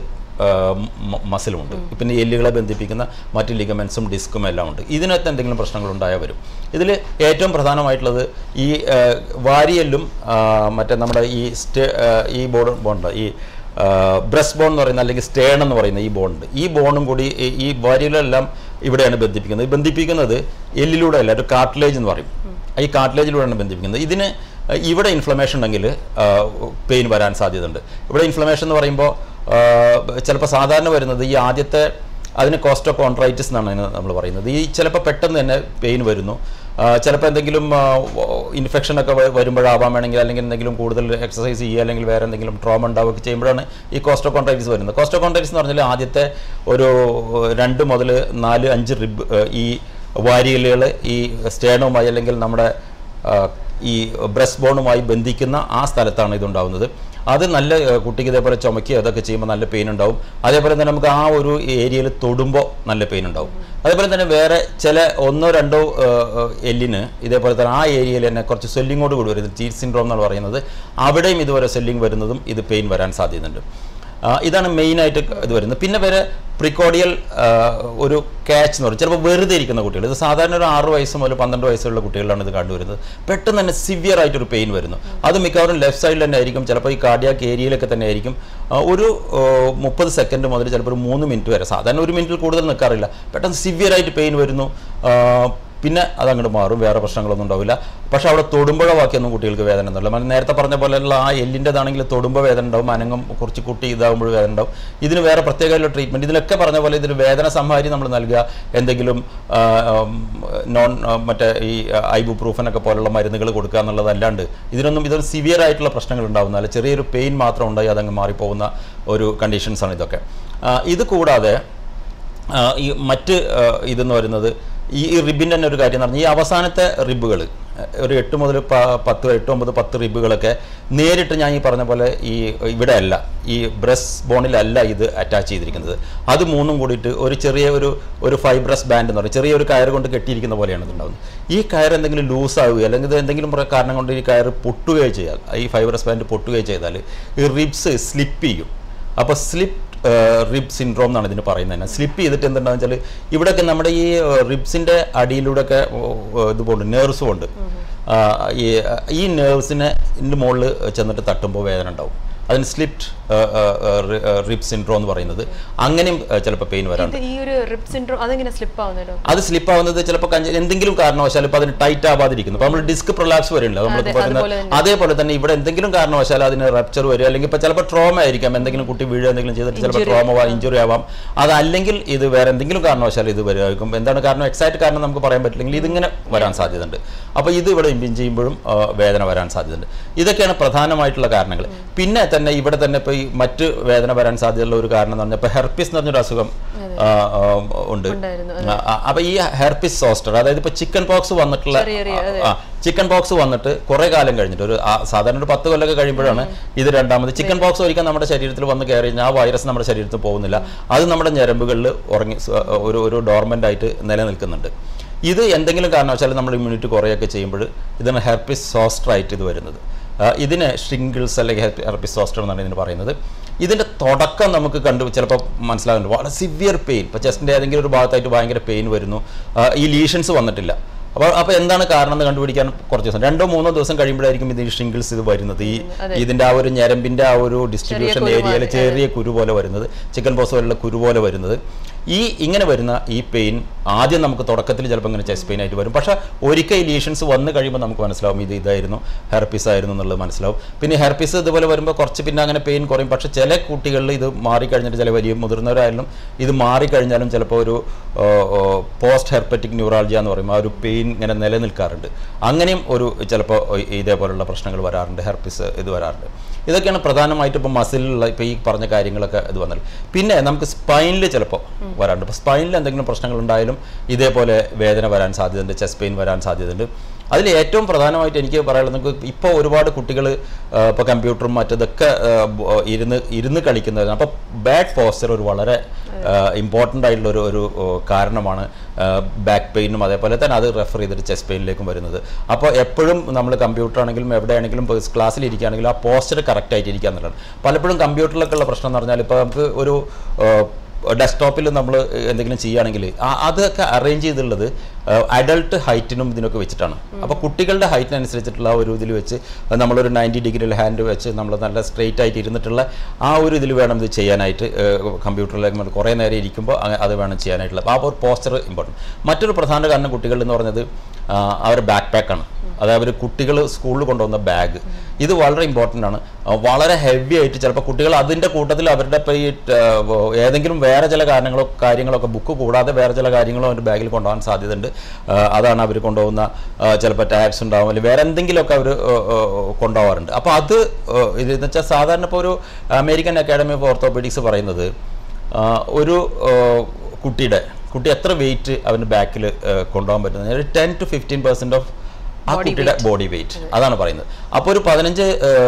മസിലുമുണ്ട് പിന്നെ എല്ലുകളെ ബന്ധിപ്പിക്കുന്ന മറ്റ് ലിഗമെൻസും ഡിസ്കും എല്ലാം ഉണ്ട് ഇതിനകത്ത് എന്തെങ്കിലും പ്രശ്നങ്ങൾ ഉണ്ടായാൽ വരും ഇതിൽ ഏറ്റവും പ്രധാനമായിട്ടുള്ളത് ഈ ആ, വാരിയെല്ലും ആ, മറ്റേ നമ്മുടെ ഈ സ്റ്റേ ആ, ഈ ബോൺ ബോണ്ട് ഈ ബ്രസ്റ്റ് ബോൺ എന്ന് പറയുന്ന അല്ലെങ്കിൽ സ്റ്റേൺ എന്ന് പറയുന്ന ഈ ബോണ്ട് ഈ ബോണും കൂടി ഈ- ഈ വാരിയെല്ലാം ഇവിടെയാണ് ബന്ധിപ്പിക്കുന്നത് ഈ ബന്ധിപ്പിക്കുന്നത് എല്ലിലൂടെ അല്ല ഒരു കാർട്ടിലേജ് എന്ന് പറയും ഈ കാർട്ടിലേജിലൂടെയാണ് ബന്ധിപ്പിക്കുന്നത് ഇതിന് ഏഹ് ഇവിടെ ഇൻഫ്ലമേഷൻ ഉണ്ടെങ്കിൽ പെയിൻ വരാൻ സാധ്യതയുണ്ട് ഇവിടെ ഇൻഫ്ലമേഷൻ എന്ന് പറയുമ്പോൾ ചിലപ്പോൾ സാധാരണ വരുന്നത് ഈ ആദ്യത്തെ അതിന് കോസ്റ്റോ കോൺട്രൈറ്റിസ് എന്നാണ് അതിന് നമ്മൾ പറയുന്നത് ഈ ചിലപ്പോൾ പെട്ടെന്ന് തന്നെ പെയിൻ വരുന്നു ചിലപ്പോൾ എന്തെങ്കിലും ഇൻഫെക്ഷൻ ഒക്കെ വ- വരുമ്പോഴാവാൻ വേണമെങ്കിൽ അല്ലെങ്കിൽ എന്തെങ്കിലും കൂടുതൽ എക്സസൈസ് ചെയ്യുക അല്ലെങ്കിൽ വേറെ എന്തെങ്കിലും ട്രോമ ഉണ്ടാവുകയൊക്കെ ചെയ്യുമ്പോഴാണ് ഈ കോസ്റ്റോ കോൺട്രൈറ്റിസ് വരുന്നത് കോസ്റ്റോ കോൺട്രൈറ്റിസ് എന്ന് പറഞ്ഞാൽ ആദ്യത്തെ ഒരു രണ്ട് മുതൽ നാല് അഞ്ച് റിബ് ഈ വാരിയലുകൾ ഈ സ്റ്റേണുമായി അല്ലെങ്കിൽ നമ്മുടെ ആ, ഈ ബ്രസ്റ്റ് ബോണുമായി ബന്ധിക്കുന്ന ആ സ്ഥലത്താണ് ഇതുണ്ടാവുന്നത് അത് നല്ല ആ, കുട്ടിക്ക് ഇതേപോലെ ചുമക്കുകയോ അതൊക്കെ ചെയ്യുമ്പോൾ നല്ല പെയിൻ ഉണ്ടാവും അതേപോലെ തന്നെ നമുക്ക് ആ ഒരു ഏരിയയിൽ തൊടുമ്പോൾ നല്ല പെയിൻ ഉണ്ടാവും അതേപോലെ തന്നെ വേറെ ചില ഒന്നോ രണ്ടോ ആ, ആ, എല്ലിന് ഇതേപോലെ തന്നെ ആ ഏരിയയിൽ തന്നെ കുറച്ച് സ്വെല്ലിങ്ങോട് കൂടി വരുന്നത് ചീറ്റ് സിൻഡ്രോം എന്നാണ് പറയുന്നത് അവിടെയും ഇതുപോലെ സ്വെല്ലിങ് വരുന്നതും ഇത് പെയിൻ വരാൻ സാധ്യതയുണ്ട് ആ, ഇതാണ് മെയിനായിട്ട് ഇത് വരുന്നത് പിന്നെ വരെ പ്രിക്കോഡിയൽ ഒരു ക്യാച്ച് എന്ന് പറയും ചിലപ്പോൾ വെറുതെ ഇരിക്കുന്ന കുട്ടികൾ ഇത് സാധാരണ ഒരു ആറ് വയസ്സ് മുതൽ പന്ത്രണ്ട് വയസ്സുള്ള കുട്ടികളിലാണ് ഇത് കണ്ടുവരുന്നത് പെട്ടെന്ന് തന്നെ സിവിയർ ആയിട്ടൊരു പെയിൻ വരുന്നു അത് മിക്കവാറും ലെഫ്റ്റ് സൈഡിൽ തന്നെ ആയിരിക്കും ചിലപ്പോൾ ഈ കാർഡിയാക്ക് ഏരിയയിലൊക്കെ തന്നെ ആയിരിക്കും ആ, ഒരു മുപ്പത് സെക്കൻഡ് മുതൽ ചിലപ്പോൾ ഒരു മൂന്ന് മിനിറ്റ് വരെ സാധാരണ ഒരു മിനിറ്റിൽ കൂടുതൽ നിൽക്കാറില്ല പെട്ടെന്ന് സിവിയർ ആയിട്ട് പെയിൻ വരുന്നു ആ, പിന്നെ അതങ്ങോട്ട് മാറും വേറെ പ്രശ്നങ്ങളൊന്നും ഉണ്ടാവില്ല പക്ഷെ അവിടെ തൊടുമ്പോഴോ ബാക്കിയൊന്നും കുട്ടികൾക്ക് വേദന ഒന്നുമില്ല man നേരത്തെ പറഞ്ഞ പോലെയുള്ള ആ എല്ലിൻ്റെതാണെങ്കിൽ തൊടുമ്പോൾ വേദന ഉണ്ടാവും അനങ്ങും കുറച്ച് കുട്ടി ഇതാകുമ്പോൾ വേദന ഉണ്ടാവും ഇതിന് വേറെ പ്രത്യേകമായിട്ടുള്ള ട്രീറ്റ്മെൻറ്റ് ഇതിലൊക്കെ പറഞ്ഞ പോലെ ഇതിന് വേദന സംഹാരി നമ്മൾ നൽകുക എന്തെങ്കിലും ആ, ഉം, നോൺ ആ, മറ്റേ ഈ ഐബു പ്രൂഫനൊക്കെ പോലുള്ള മരുന്നുകൾ കൊടുക്കുക എന്നുള്ളതല്ലാണ്ട് ഇതിനൊന്നും ഇതൊരു സിവിയർ ആയിട്ടുള്ള പ്രശ്നങ്ങൾ ഉണ്ടാവുന്നതല്ല ചെറിയൊരു പെയിൻ മാത്രം ഉണ്ടായി അതങ്ങ് മാറിപ്പോകുന്ന ഒരു കണ്ടീഷൻസാണ് ഇതൊക്കെ ആ, ഇത് കൂടാതെ ആ, ഈ മറ്റ് ആ, ഇതെന്ന് പറയുന്നത് ഈ ഈ റിബിൻ്റെ തന്നെ ഒരു കാര്യം എന്ന് പറഞ്ഞാൽ ഈ അവസാനത്തെ റിബുകൾ ഒരു എട്ട് മുതൽ പ- പത്ത് എട്ട് ഒമ്പത് പത്ത് റിബുകളൊക്കെ നേരിട്ട് ഞാൻ ഈ പറഞ്ഞ പോലെ ഈ ഇവിടെ അല്ല ഈ ബ്രസ്റ്റ് ബോണിലല്ല ഇത് അറ്റാച്ച് ചെയ്തിരിക്കുന്നത് അത് മൂന്നും കൂടിയിട്ട് ഒരു ചെറിയ ഒരു ഒരു ഫൈബ്രസ് ബാൻഡ് എന്ന് പറയും ചെറിയ ഒരു കയർ കൊണ്ട് കെട്ടിയിരിക്കുന്ന പോലെയാണ് ഇത് ഉണ്ടാകുന്നത് ഈ കയർ എന്തെങ്കിലും ലൂസ് ആവുകയോ അല്ലെങ്കിൽ ഇത് എന്തെങ്കിലും പ്ര- കാരണം കൊണ്ട് ഈ കയർ പൊട്ടുകയോ ചെയ്താൽ ഈ ഫൈബ്രസ് ബാൻഡ് പൊട്ടുകയോ ചെയ്താൽ ഈ റിബ്സ് സ്ലിപ്പ് ചെയ്യും അപ്പോൾ സ്ലിപ്പ് റിബ് സിൻഡ്രോം എന്നാണ് ഇതിന് പറയുന്നത് തന്നെ സ്ലിപ്പ് ചെയ്തിട്ട് എന്തുണ്ടാവും വെച്ചാൽ ഇവിടെയൊക്കെ നമ്മുടെ ഈ റിബ്സിൻ്റെ അടിയിലൂടെയൊക്കെ ഇത് പോകുന്നുണ്ട് നേർസും ഉണ്ട് ആ, ഈ ഈ നേഴ്സിനെ ഇതിൻ്റെ മുകളിൽ ചെന്നിട്ട് തട്ടുമ്പോൾ വേദന ഉണ്ടാവും അതിന് സ്ലിപ്റ്റ് റിബ് സിൻഡ്രോം എന്ന് പറയുന്നത് അങ്ങനെയും ചിലപ്പോൾ പെയിൻ വരാറുണ്ട് ഇത് ഈ ഒരു റിപ്പ് സിൻഡ്രോം അതെങ്ങനെ സ്ലിപ്പ് ആവുന്നല്ലോ അത് സ്ലിപ്പ് ആവുന്നത് ചിലപ്പോൾ കഞ്ച- എന്തെങ്കിലും കാരണവശാൽ ഇപ്പോൾ അതിന് ടൈറ്റ് ആവാതിരിക്കുന്നു അപ്പോൾ നമ്മൾ ഡിസ്ക് പ്രൊലാപ്സ് വരുന്നുണ്ട് നമ്മൾ അതെ, പറയുന്ന അതുപോലെ തന്നെ. അതേപോലെ തന്നെ ഇവിടെ എന്തെങ്കിലും കാരണവശാൽ അതിന് റപ്ചർ വരിക അല്ലെങ്കിൽ ഇപ്പോൾ ചിലപ്പോൾ ട്രോമ ആയിരിക്കാം എന്തെങ്കിലും കുട്ടി വീഴുക എന്തെങ്കിലും ചെയ്തിട്ട് ചിലപ്പോൾ ട്രോമ ഇഞ്ചുറി ആവാം അതല്ലെങ്കിൽ ഇത് വേറെ എന്തെങ്കിലും കാരണവശാൽ ഇത് വരുമായിരിക്കും എന്താണ് കാരണം എക്സാക്ട് കാരണം നമുക്ക് പറയാൻ പറ്റില്ലെങ്കിൽ ഇതിങ്ങനെ വരാൻ സാധ്യതയുണ്ട് അപ്പോൾ ഇത് ഇവിടെ ഇമ്പിൻ ചെയ്യുമ്പോഴും ആ, വേദന വരാൻ സാധ്യതയുണ്ട് ഇതൊക്കെയാണ് പ്രധാനമായിട്ടുള്ള കാരണങ്ങൾ പിന്നെ തന്നെ ഇവിടെ തന്നെ ഇപ്പോൾ ഈ മറ്റ് വേദന വരാൻ സാധ്യതയുള്ള ഒരു കാരണം എന്ന് പറഞ്ഞാൽ ഇപ്പോൾ ഹെർപ്പിസ് എന്ന് പറഞ്ഞൊരു അസുഖം ആ, ആ, ഉണ്ട് ഉണ്ടായിരുന്നു ആ, ആ, അപ്പൊ ഈ ഹെർപ്പിസ് സോസ്റ്റർ അതായത് ഇപ്പൊ ചിക്കൻ പോക്സ് വന്നിട്ടുള്ള ചെറിയ ചെറിയ, ആ ചിക്കൻ പോക്സ് വന്നിട്ട് കുറെ കാലം കഴിഞ്ഞിട്ട് ഒരു ആ, സാധാരണ ഒരു പത്ത് കൊല്ലമൊക്കെ കഴിയുമ്പോഴാണ് ഇത് രണ്ടാമത് ചിക്കൻ പോക്സ് ഒരിക്കൽ നമ്മുടെ ശരീരത്തിൽ വന്ന് കയറി കഴിഞ്ഞാൽ ആ വൈറസ് നമ്മുടെ ശരീരത്തിൽ പോകുന്നില്ല അത് നമ്മുടെ ഞരമ്പുകളിൽ ഉറങ്ങി സ- ഒരു ഒരു ഡോർമെന്റ് ആയിട്ട് നിലനിൽക്കുന്നുണ്ട് ഇത് എന്തെങ്കിലും കാരണവശാൽ നമ്മൾ ഇമ്മ്യൂണിറ്റി കുറയൊക്കെ ചെയ്യുമ്പോൾ ഇതാണ് ഹെർപ്പിസ് സോസ്റ്റർ ആയിട്ട് ഇത് വരുന്നത് ആ, ഇതിന് ഷിംഗിൾസ് അല്ലെങ്കിൽ ഹെർപ്പിസ് സോസ്റ്റർ എന്നാണ് ഇതിന് പറയുന്നത് ഇതിൻ്റെ തുടക്കം നമുക്ക് കണ്ടു ചിലപ്പോൾ മനസ്സിലാകുന്നുണ്ട് വളരെ സിവിയർ പെയിൻ ഇപ്പോൾ ചെസ്റ്റിൻ്റെ ഏതെങ്കിലും ഒരു ഭാഗത്തായിട്ട് ഭയങ്കര പെയിൻ വരുന്നു ആ, ഈ ലീഷൻസ് വന്നിട്ടില്ല അപ്പോൾ അപ്പോൾ എന്താണ് കാരണം എന്ന് കണ്ടുപിടിക്കാൻ കുറച്ച് ദിവസം രണ്ടോ മൂന്നോ ദിവസം കഴിയുമ്പോഴായിരിക്കും ഇത് ഈ ഷിംഗിൾസ് ഇത് വരുന്നത് ഈ ഇതിൻ്റെ ആ ഒരു ഞരമ്പിൻ്റെ ആ ഒരു ഡിസ്ട്രിബ്യൂഷൻ ഏരിയയിൽ ചെറിയ കുരു പോലെ വരുന്നത് ചിക്കൻ പോസ് പോലുള്ള കുരു പോലെ വരുന്നത് ഈ ഇങ്ങനെ വരുന്ന ഈ പെയിൻ ആദ്യം നമുക്ക് തുടക്കത്തിൽ ചിലപ്പോൾ ഇങ്ങനെ ചെസ്റ്റ് പെയിൻ ആയിട്ട് വരും പക്ഷേ ഒരിക്കൽ ഈ ലീഷൻസ് വന്ന് കഴിയുമ്പോൾ നമുക്ക് മനസ്സിലാവും ഇത് ഇതായിരുന്നു ഹെർപ്പിസ് ആയിരുന്നു എന്നുള്ളത് മനസ്സിലാവും പിന്നെ ഹെർപ്പിസ് ഇതുപോലെ വരുമ്പോൾ കുറച്ച് പിന്നെ അങ്ങനെ പെയിൻ കുറയും പക്ഷേ ചില കുട്ടികളിൽ ഇത് മാറിക്കഴിഞ്ഞിട്ട് ചില വലിയ മുതിർന്നവരായാലും ഇത് മാറിക്കഴിഞ്ഞാലും ചിലപ്പോൾ ഒരു പോസ്റ്റ് ഹെർപ്പറ്റിക് ന്യൂറാൾജിയ എന്ന് പറയും ആ ഒരു പെയിൻ ഇങ്ങനെ നിലനിൽക്കാറുണ്ട് അങ്ങനെയും ഒരു ചിലപ്പോൾ ഇതേപോലുള്ള പ്രശ്നങ്ങൾ വരാറുണ്ട് ഹെർപ്പിസ് ഇത് വരാറുണ്ട് ഇതൊക്കെയാണ് പ്രധാനമായിട്ട് ഇപ്പോൾ മസിലുള്ള ഇപ്പോൾ ഈ പറഞ്ഞ കാര്യങ്ങളൊക്കെ ഇത് വന്നാൽ പിന്നെ നമുക്ക് സ്പൈനിൽ ചിലപ്പോൾ വരാറുണ്ട് ഇപ്പോൾ സ്പൈനിൽ എന്തെങ്കിലും പ്രശ്നങ്ങൾ ഉണ്ടായാലും ഇതേപോലെ വേദന വരാൻ സാധ്യതയുണ്ട് ചെസ്റ്റ് പെയിൻ വരാൻ സാധ്യതയുണ്ട് അതിൽ ഏറ്റവും പ്രധാനമായിട്ട് എനിക്ക് പറയാനുള്ളത് നമുക്ക് ഇപ്പോൾ ഒരുപാട് കുട്ടികൾ ഇപ്പോൾ കമ്പ്യൂട്ടറും മറ്റതൊക്കെ ആ, ബ- ഇരുന്ന് ഇരുന്ന് കളിക്കുന്നതാണ് അപ്പോൾ ബാഡ് പോസ്റ്റർ ഒരു വളരെ ഇമ്പോർട്ടൻ്റ് ആയിട്ടുള്ള ഒരു ഒരു ഓ, കാരണമാണ് ബാക്ക് പെയിനും അതേപോലെ തന്നെ അത് റെഫർ ചെയ്തിട്ട് ചെസ്റ്റ് പെയിനിലേക്കും വരുന്നത് അപ്പോൾ എപ്പോഴും നമ്മൾ കമ്പ്യൂട്ടർ ആണെങ്കിലും എവിടെയാണെങ്കിലും ക്ലാസ്സിൽ ഇരിക്കുകയാണെങ്കിലും ആ പോസ്റ്റർ കറക്റ്റ് ആയിട്ട് ഇരിക്കുക എന്നുള്ളതാണ് പലപ്പോഴും കമ്പ്യൂട്ടറിലൊക്കെ ഉള്ള പ്രശ്നം എന്ന് പറഞ്ഞാൽ ഇപ്പോൾ നമുക്ക് ഒരു ഡെസ്ക്ടോപ്പിൽ നമ്മൾ എന്തെങ്കിലും ചെയ്യുകയാണെങ്കിൽ ആ- അതൊക്കെ അറേഞ്ച് ചെയ്തിട്ടുള്ളത് അഡൾട്ട് ഹൈറ്റിനും ഇതിനൊക്കെ വെച്ചിട്ടാണ് അപ്പോൾ കുട്ടികളുടെ ഹൈറ്റിനനുസരിച്ചിട്ടുള്ള ഒരു ഇതിൽ വെച്ച് നമ്മളൊരു നയൻറ്റി ഡിഗ്രിയിൽ ഹാൻഡ് വെച്ച് നമ്മൾ നല്ല സ്ട്രെയിറ്റ് ആയിട്ട് ഇരുന്നിട്ടുള്ള ആ ഒരു ഇതിൽ വേണം ഇത് ചെയ്യാനായിട്ട് കമ്പ്യൂട്ടറിലേക്ക് നമ്മൾ കുറേ നേരം ഇരിക്കുമ്പോൾ അങ്ങ- അത് വേണം ചെയ്യാനായിട്ടുള്ള അപ്പോൾ ആ ഒരു പോസ്റ്റർ ഇമ്പോർട്ടൻറ്റ് മറ്റൊരു പ്രധാന കാരണം കുട്ടികൾ എന്ന് പറഞ്ഞത് ആ, അവരുടെ ബാക്ക് പാക്കാണ് അതായത് കുട്ടികൾ സ്കൂളിൽ കൊണ്ടുവന്ന ബാഗ് ഇത് വളരെ ഇമ്പോർട്ടൻ്റ് ആണ് ആ, വളരെ ഹെവി ആയിട്ട് ചിലപ്പോൾ കുട്ടികൾ അതിൻ്റെ കൂട്ടത്തിൽ അവരുടെ ഇപ്പോൾ ഈ ആ, ഏതെങ്കിലും വേറെ ചില കാരണങ്ങളോ കാര്യങ്ങളൊക്കെ ബുക്ക് കൂടാതെ വേറെ ചില കാര്യങ്ങളോ അവരുടെ ബാഗിൽ കൊണ്ടുപോകാൻ സാധ്യതയുണ്ട് ആ, അതാണ് അവർ കൊണ്ടുപോകുന്ന ആ, ചിലപ്പോൾ ടാക്സ് ഉണ്ടാവും അല്ലെങ്കിൽ വേറെ എന്തെങ്കിലുമൊക്കെ അവർ കൊണ്ടുപോകാറുണ്ട് അപ്പോൾ അത് ആ, ഇത് എന്ന് വെച്ചാൽ സാധാരണ ഇപ്പോൾ ഒരു അമേരിക്കൻ അക്കാഡമി ഓഫ് ഓർത്തോപെഡിക്സ് പറയുന്നത് ആ, ഒരു ആ, കുട്ടിയുടെ കുട്ടി എത്ര വെയിറ്റ് അവൻ്റെ ബാക്കിൽ കൊണ്ടുപോകാൻ പറ്റുന്നത് ഒരു ten to fifteen percent of ആ കുട്ടിയുടെ ബോഡി വെയിറ്റ് അതാണ് പറയുന്നത് അപ്പോൾ ഒരു പതിനഞ്ച്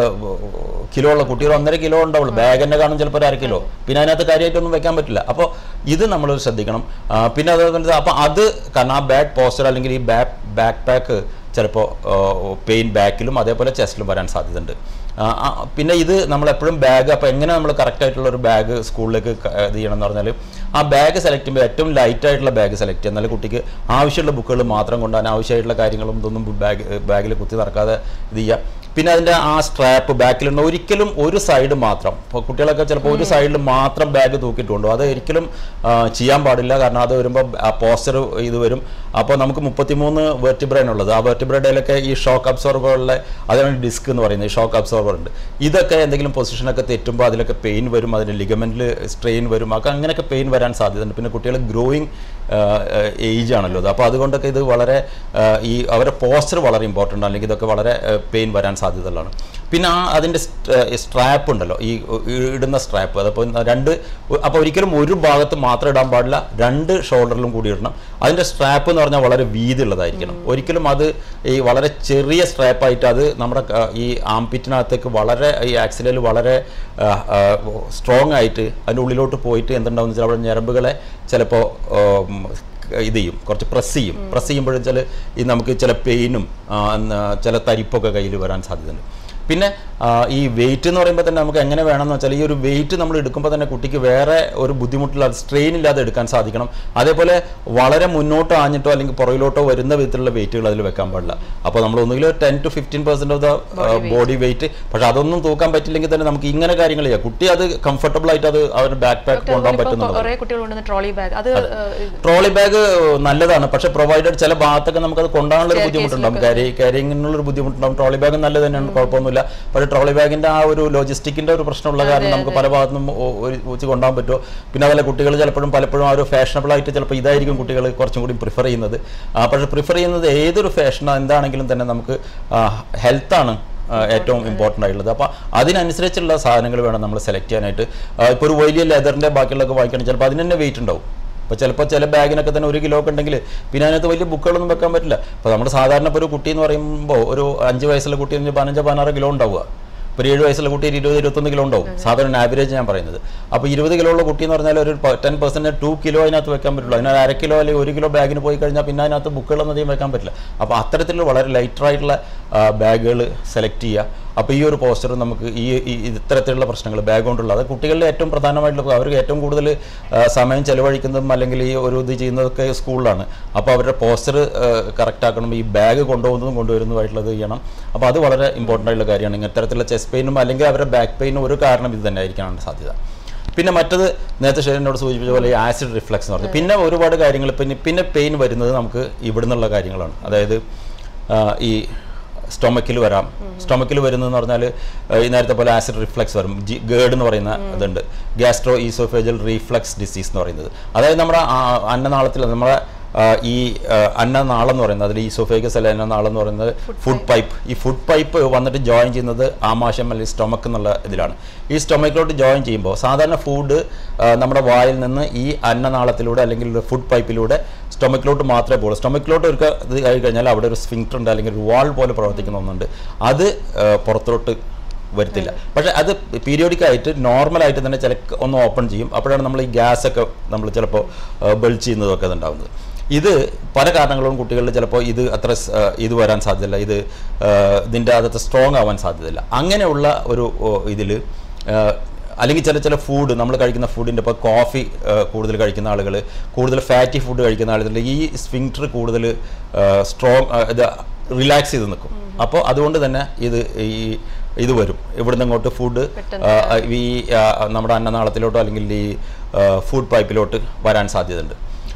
കിലോ ഉള്ള കുട്ടി ഒരു ഒന്നര കിലോ ഉണ്ടാവുള്ളൂ ബാഗ് തന്നെ കാണും ചിലപ്പോൾ ഒരു അര കിലോ പിന്നെ അതിനകത്ത് കാര്യമായിട്ടൊന്നും വെക്കാൻ പറ്റില്ല അപ്പോൾ ഇത് നമ്മൾ ശ്രദ്ധിക്കണം ആ, പിന്നെ അതുപോലെ അപ്പോൾ അത് കാരണം ആ ബാക്ക് പോസ്റ്റർ അല്ലെങ്കിൽ ഈ ബാക്ക് ബാക്ക് പാക്ക് ചിലപ്പോൾ പെയിൻ ബാക്കിലും അതേപോലെ ചെസ്റ്റിലും വരാൻ സാധ്യതയുണ്ട് ആ, ആ, പിന്നെ ഇത് നമ്മൾ എപ്പോഴും ബാഗ് അപ്പോൾ എങ്ങനെ നമ്മൾ കറക്റ്റ് ആയിട്ടുള്ള ഒരു ബാഗ് സ്കൂളിലേക്ക് ക- ഇത് ചെയ്യണം എന്ന് പറഞ്ഞാൽ ആ ബാഗ് സെലക്ട് ചെയ്യുമ്പോൾ ഏറ്റവും ലൈറ്റ് ആയിട്ടുള്ള ബാഗ് സെലക്ട് ചെയ്യുക എന്നാലും കുട്ടിക്ക് ആവശ്യമുള്ള ബുക്കുകൾ മാത്രം കൊണ്ട് അനാവശ്യമായിട്ടുള്ള കാര്യങ്ങളും ഇതൊന്നും ബാഗ് ബാഗിൽ കുത്തി നടക്കാതെ ഇത് ചെയ്യുക പിന്നെ അതിൻ്റെ ആ സ്ട്രാപ്പ് ബാക്കിലുണ്ട് ഒരിക്കലും ഒരു സൈഡ് മാത്രം ഇപ്പോൾ കുട്ടികളൊക്കെ ചിലപ്പോൾ ഒരു സൈഡിൽ മാത്രം ബാഗ് തൂക്കിയിട്ടുണ്ടോ അത് ഒരിക്കലും ആ, ചെയ്യാൻ പാടില്ല കാരണം അത് വരുമ്പോൾ ആ പോസ്റ്റർ ഇത് വരും അപ്പോൾ നമുക്ക് മുപ്പത്തിമൂന്ന് വെർട്ടിബ്രൈൻ ഉള്ളത് ആ വെർട്ടിബ്രൈഡിലൊക്കെ ഈ ഷോക്ക് അബ്സോർബറുകളിലെ അതാണ് ഡിസ്ക് എന്ന് പറയുന്നത് ഈ ഷോക്ക് അബ്സോർബർ ഉണ്ട് ഇതൊക്കെ എന്തെങ്കിലും പൊസിഷനൊക്കെ തെറ്റുമ്പോൾ അതിലൊക്കെ പെയിൻ വരും അതിന് ലിഗമെന്റിൽ സ്ട്രെയിൻ വരും ഒക്കെ അങ്ങനെയൊക്കെ പെയിൻ വരാൻ സാധ്യതയുണ്ട് പിന്നെ കുട്ടികൾ ഗ്രോയിങ് ഏജ് ആണല്ലോ അത് അപ്പോൾ അതുകൊണ്ടൊക്കെ ഇത് വളരെ ആ, ഈ അവരുടെ പോസ്റ്റർ വളരെ ഇമ്പോർട്ടൻ്റ് അല്ലെങ്കിൽ ഇതൊക്കെ വളരെ പെയിൻ വരാൻ സാധ്യതകളാണ് പിന്നെ ആ അതിൻ്റെ സ്ട്രാപ്പ് ഉണ്ടല്ലോ ഈ ഇ- ഇടുന്ന സ്ട്രാപ്പ് അതപ്പോൾ രണ്ട് അപ്പോൾ ഒരിക്കലും ഒരു ഭാഗത്ത് മാത്രം ഇടാൻ പാടില്ല രണ്ട് ഷോൾഡറിലും കൂടി ഇടണം അതിൻ്റെ സ്ട്രാപ്പ് എന്ന് പറഞ്ഞാൽ വളരെ വീതിയുള്ളതായിരിക്കണം ഒരിക്കലും അത് ഈ വളരെ ചെറിയ സ്ട്രാപ്പായിട്ട് അത് നമ്മുടെ ക- ഈ ആംപിറ്റിനകത്തേക്ക് വളരെ ഈ ആക്സിലിൽ വളരെ സ്ട്രോങ് ആയിട്ട് അതിൻ്റെ ഉള്ളിലോട്ട് പോയിട്ട് എന്തുണ്ടാവും വെച്ചാൽ അവിടെ ഞരമ്പുകളെ ചിലപ്പോൾ ഇത് ചെയ്യും കുറച്ച് പ്രസ് ചെയ്യും പ്രസ് ചെയ്യുമ്പോഴും വെച്ചാൽ ഈ നമുക്ക് ചില പെയിനും ചില തരിപ്പൊക്കെ കയ്യിൽ വരാൻ സാധ്യതയുണ്ട് പിന്നെ ആ, ഈ വെയിറ്റ് എന്ന് പറയുമ്പോൾ തന്നെ നമുക്ക് എങ്ങനെ വേണമെന്ന് വെച്ചാൽ ഈ ഒരു വെയിറ്റ് നമ്മൾ എടുക്കുമ്പോൾ തന്നെ കുട്ടിക്ക് വേറെ ഒരു ബുദ്ധിമുട്ടില്ലാതെ സ്ട്രെയിൻ ഇല്ലാതെ എടുക്കാൻ സാധിക്കണം അതേപോലെ വളരെ മുന്നോട്ടോ ആഞ്ഞിട്ടോ അല്ലെങ്കിൽ പുറകിലോട്ടോ വരുന്ന വിധത്തിലുള്ള വെയിറ്റുകൾ അതിൽ വെക്കാൻ പാടില്ല അപ്പോൾ നമ്മൾ ഒന്നുകിൽ ten to fifteen percent of the body weight പക്ഷെ അതൊന്നും തൂക്കാൻ പറ്റില്ലെങ്കിൽ തന്നെ നമുക്ക് ഇങ്ങനെ കാര്യങ്ങൾ ചെയ്യാം കുട്ടി അത് കംഫർട്ടബിൾ ആയിട്ട് അത് അവരുടെ ബാക്ക് പാക്ക് കൊണ്ടുപോകാൻ പറ്റുന്നുണ്ട് കുറെ കുട്ടികൾ കൊണ്ടുവന്ന ട്രോളി ബാഗ് അത് ഏഹ്, ട്രോളി ബാഗ് നല്ലതാണ് പക്ഷെ പ്രൊവൈഡഡ് ചില ഭാഗത്തൊക്കെ നമുക്കത് കൊണ്ടുപോകാനുള്ള ഒരു ബുദ്ധിമുട്ടുണ്ടാവും കാരി കാരിങ്ങിനുള്ള ഒരു ബുദ്ധിമുട്ടുണ്ടാവും ട്രോളി ബാഗ് നല്ലത് തന്നെയാണ് കുഴപ്പമൊന്നുമില്ല പക്ഷേ ട്രോളി ബാഗിന്റെ ആ ഒരു ലോജിസ്റ്റിക്കിന്റെ ഒരു പ്രശ്നമുള്ള കാരണം നമുക്ക് പല ഭാഗത്തുനിന്നും ഒ- ഒരു വെച്ച് കൊണ്ടുപോകാൻ പറ്റുമോ പിന്നെ അതുപോലെ കുട്ടികൾ ചിലപ്പോഴും പലപ്പോഴും ആ ഒരു ഫാഷനബിൾ ആയിട്ട് ചിലപ്പോൾ ഇതായിരിക്കും കുട്ടികൾ കുറച്ചും കൂടി പ്രിഫർ ചെയ്യുന്നത് ആ, പക്ഷേ പ്രിഫർ ചെയ്യുന്നത് ഏതൊരു ഫാഷനോ എന്താണെങ്കിലും തന്നെ നമുക്ക് ഹെൽത്താണ് ഏറ്റവും ഇമ്പോർട്ടൻ്റ് ആയിട്ടുള്ളത് അപ്പോൾ അതിനനുസരിച്ചുള്ള സാധനങ്ങൾ വേണം നമ്മൾ സെലക്ട് ചെയ്യാനായിട്ട് ഇപ്പോൾ ഒരു വലിയ ലെതറിൻ്റെ ബാക്കിയുള്ളതൊക്കെ വാങ്ങിക്കണം ചിലപ്പോൾ അതിന് തന്നെ വെയിറ്റ് ഉണ്ടാവും അപ്പോൾ ചിലപ്പോൾ ചില ബാഗിനൊക്കെ തന്നെ ഒരു കിലോ ഒക്കെ ഉണ്ടെങ്കിൽ പിന്നെ അതിനകത്ത് വലിയ ബുക്കുകളൊന്നും വെക്കാൻ പറ്റില്ല അപ്പോൾ നമ്മുടെ സാധാരണ ഇപ്പോൾ ഒരു കുട്ടി എന്ന് പറയുമ്പോൾ ഒരു അഞ്ച് വയസ്സുള്ള കുട്ടി എന്ന് പതിനഞ്ച് പതിനാറ് കിലോ ഉണ്ടാവുക ഇപ്പോൾ ഒരു ഏഴ് വയസ്സുള്ള കുട്ടി ഒരു ഇരുപത് ഇരുപത്തൊന്ന് കിലോ ഉണ്ടാവും സാധാരണ ആവറേജ് ഞാൻ പറയുന്നത് അപ്പോൾ ഇരുപത് കിലോ ഉള്ള കുട്ടി എന്ന് പറഞ്ഞാൽ ഒരു ടെൻ പെർസെൻറ്റ് ടു കിലോ അതിനകത്ത് വെക്കാൻ പറ്റുള്ളൂ അതിനകത്ത് അര കിലോ അല്ലെങ്കിൽ ഒരു കിലോ ബാഗിന് പോയി കഴിഞ്ഞാൽ പിന്നെ അതിനകത്ത് ബുക്കുകളൊന്നും അധികം വെക്കാൻ പറ്റില്ല അപ്പോൾ അത്തരത്തിലുള്ള വളരെ ലൈറ്റർ ആയിട്ടുള്ള ബാഗുകൾ സെലക്ട് ചെയ്യുക അപ്പോൾ ഈ ഒരു പോസ്റ്റർ നമുക്ക് ഈ ഈ ഇത്തരത്തിലുള്ള പ്രശ്നങ്ങൾ ബാഗ് കൊണ്ടുള്ള അത് കുട്ടികളിലെ ഏറ്റവും പ്രധാനമായിട്ടുള്ള അവർക്ക് ഏറ്റവും കൂടുതൽ ആ, സമയം ചെലവഴിക്കുന്നതും അല്ലെങ്കിൽ ഈ ഒരു ഇത് ചെയ്യുന്നതൊക്കെ സ്കൂളിലാണ് അപ്പോൾ അവരുടെ പോസ്റ്റർ കറക്റ്റ് ആക്കണം ഈ ബാഗ് കൊണ്ടുപോകുന്നതും കൊണ്ടുവരുന്നതുമായിട്ടുള്ളത് ചെയ്യണം അപ്പോൾ അത് വളരെ ഇമ്പോർട്ടൻ്റ് ആയിട്ടുള്ള കാര്യമാണ് ഇങ്ങനെ ഇത്തരത്തിലുള്ള ചെസ്റ്റ് പെയിനും അല്ലെങ്കിൽ അവരുടെ ബാക്ക് പെയിനും ഒരു കാരണം ഇത് തന്നെ ആയിരിക്കാനാണ് സാധ്യത പിന്നെ മറ്റത് നേരത്തെ ഷെരിനോട് സൂചിപ്പിച്ച പോലെ ഈ ആസിഡ് റിഫ്ലക്സ് എന്ന് പറഞ്ഞത് പിന്നെ ഒരുപാട് കാര്യങ്ങൾ പിന്നെ പിന്നെ പെയിൻ വരുന്നത് നമുക്ക് ഇവിടെ നിന്നുള്ള കാര്യങ്ങളാണ് അതായത് ആ, ഈ സ്റ്റൊമക്കിൽ വരാം സ്റ്റൊമക്കിൽ വരുന്നതെന്ന് പറഞ്ഞാൽ ഈ നേരത്തെ പോലെ ആസിഡ് റിഫ്ലക്സ് വരും ജി ഗേഡ് എന്ന് പറയുന്ന ഇതുണ്ട് ഗ്യാസ്ട്രോ ഈസോഫേജൽ റീഫ്ലക്സ് ഡിസീസ് എന്ന് പറയുന്നത് അതായത് നമ്മുടെ ആ, അന്നനാളത്തിൽ നമ്മുടെ ആ, ഈ ആ, അന്നനാളം എന്ന് പറയുന്നത് അതിൽ ഈസോഫേഗസ് അല്ല അന്നനാളം എന്ന് പറയുന്നത് ഫുഡ് പൈപ്പ് ഈ ഫുഡ് പൈപ്പ് വന്നിട്ട് ജോയിൻ ചെയ്യുന്നത് ആമാശയം അല്ലെങ്കിൽ സ്റ്റൊമക്ക് എന്നുള്ള ഇതിലാണ് ഈ സ്റ്റൊമക്കിലോട്ട് ജോയിൻ ചെയ്യുമ്പോൾ സാധാരണ ഫുഡ് നമ്മുടെ വായിൽ നിന്ന് ഈ അന്നനാളത്തിലൂടെ അല്ലെങ്കിൽ ഫുഡ് പൈപ്പിലൂടെ സ്റ്റൊമക്കിലോട്ട് മാത്രമേ പോകുള്ളൂ സ്റ്റൊമക്കിലോട്ട് ഒരു ക- ഇത് ആയി കഴിഞ്ഞാൽ അവിടെ ഒരു സ്ഫിങ്ക്ടർ ഉണ്ട് അല്ലെങ്കിൽ ഒരു വാൾ പോലെ പ്രവർത്തിക്കുന്ന ഒന്നുണ്ട് അത് ആ, പുറത്തോട്ട് വരുത്തില്ല പക്ഷേ അത് പീരിയോഡിക് ആയിട്ട് നോർമലായിട്ട് തന്നെ ചില ഒന്ന് ഓപ്പൺ ചെയ്യും അപ്പോഴാണ് നമ്മൾ ഈ ഗ്യാസ് ഒക്കെ നമ്മൾ ചിലപ്പോൾ ബൾച്ച് ചെയ്യുന്നതൊക്കെ ഉണ്ടാകുന്നത് ഇത് പല കാരണങ്ങളും കുട്ടികളിൽ ചിലപ്പോൾ ഇത് അത്ര സ്- ആ, ഇത് വരാൻ സാധ്യതയില്ല ഇത് ആ, ഇതിൻ്റെ അകത്ത് സ്ട്രോങ് ആവാൻ സാധ്യതയില്ല അങ്ങനെയുള്ള ഒരു ഇതിൽ അല്ലെങ്കിൽ ചില ചില ഫുഡ് നമ്മൾ കഴിക്കുന്ന ഫുഡിൻ്റെ ഇപ്പോൾ കോഫി കൂടുതൽ കഴിക്കുന്ന ആളുകൾ കൂടുതൽ ഫാറ്റി ഫുഡ് കഴിക്കുന്ന ആളുകൾ ഈ സ്ഫിങ്ക്ടർ കൂടുതൽ സ്ട്രോങ് ഇത് റിലാക്സ് ചെയ്ത് നിൽക്കും അപ്പോൾ അതുകൊണ്ട് തന്നെ ഇത് ഈ ഇത് വരും ഇവിടുന്ന് അങ്ങോട്ട് ഫുഡ് ഈ ആ, നമ്മുടെ അന്നനാളത്തിലോട്ടോ അല്ലെങ്കിൽ ഈ ഫുഡ് പൈപ്പിലോട്ട് വരാൻ സാധ്യതയുണ്ട്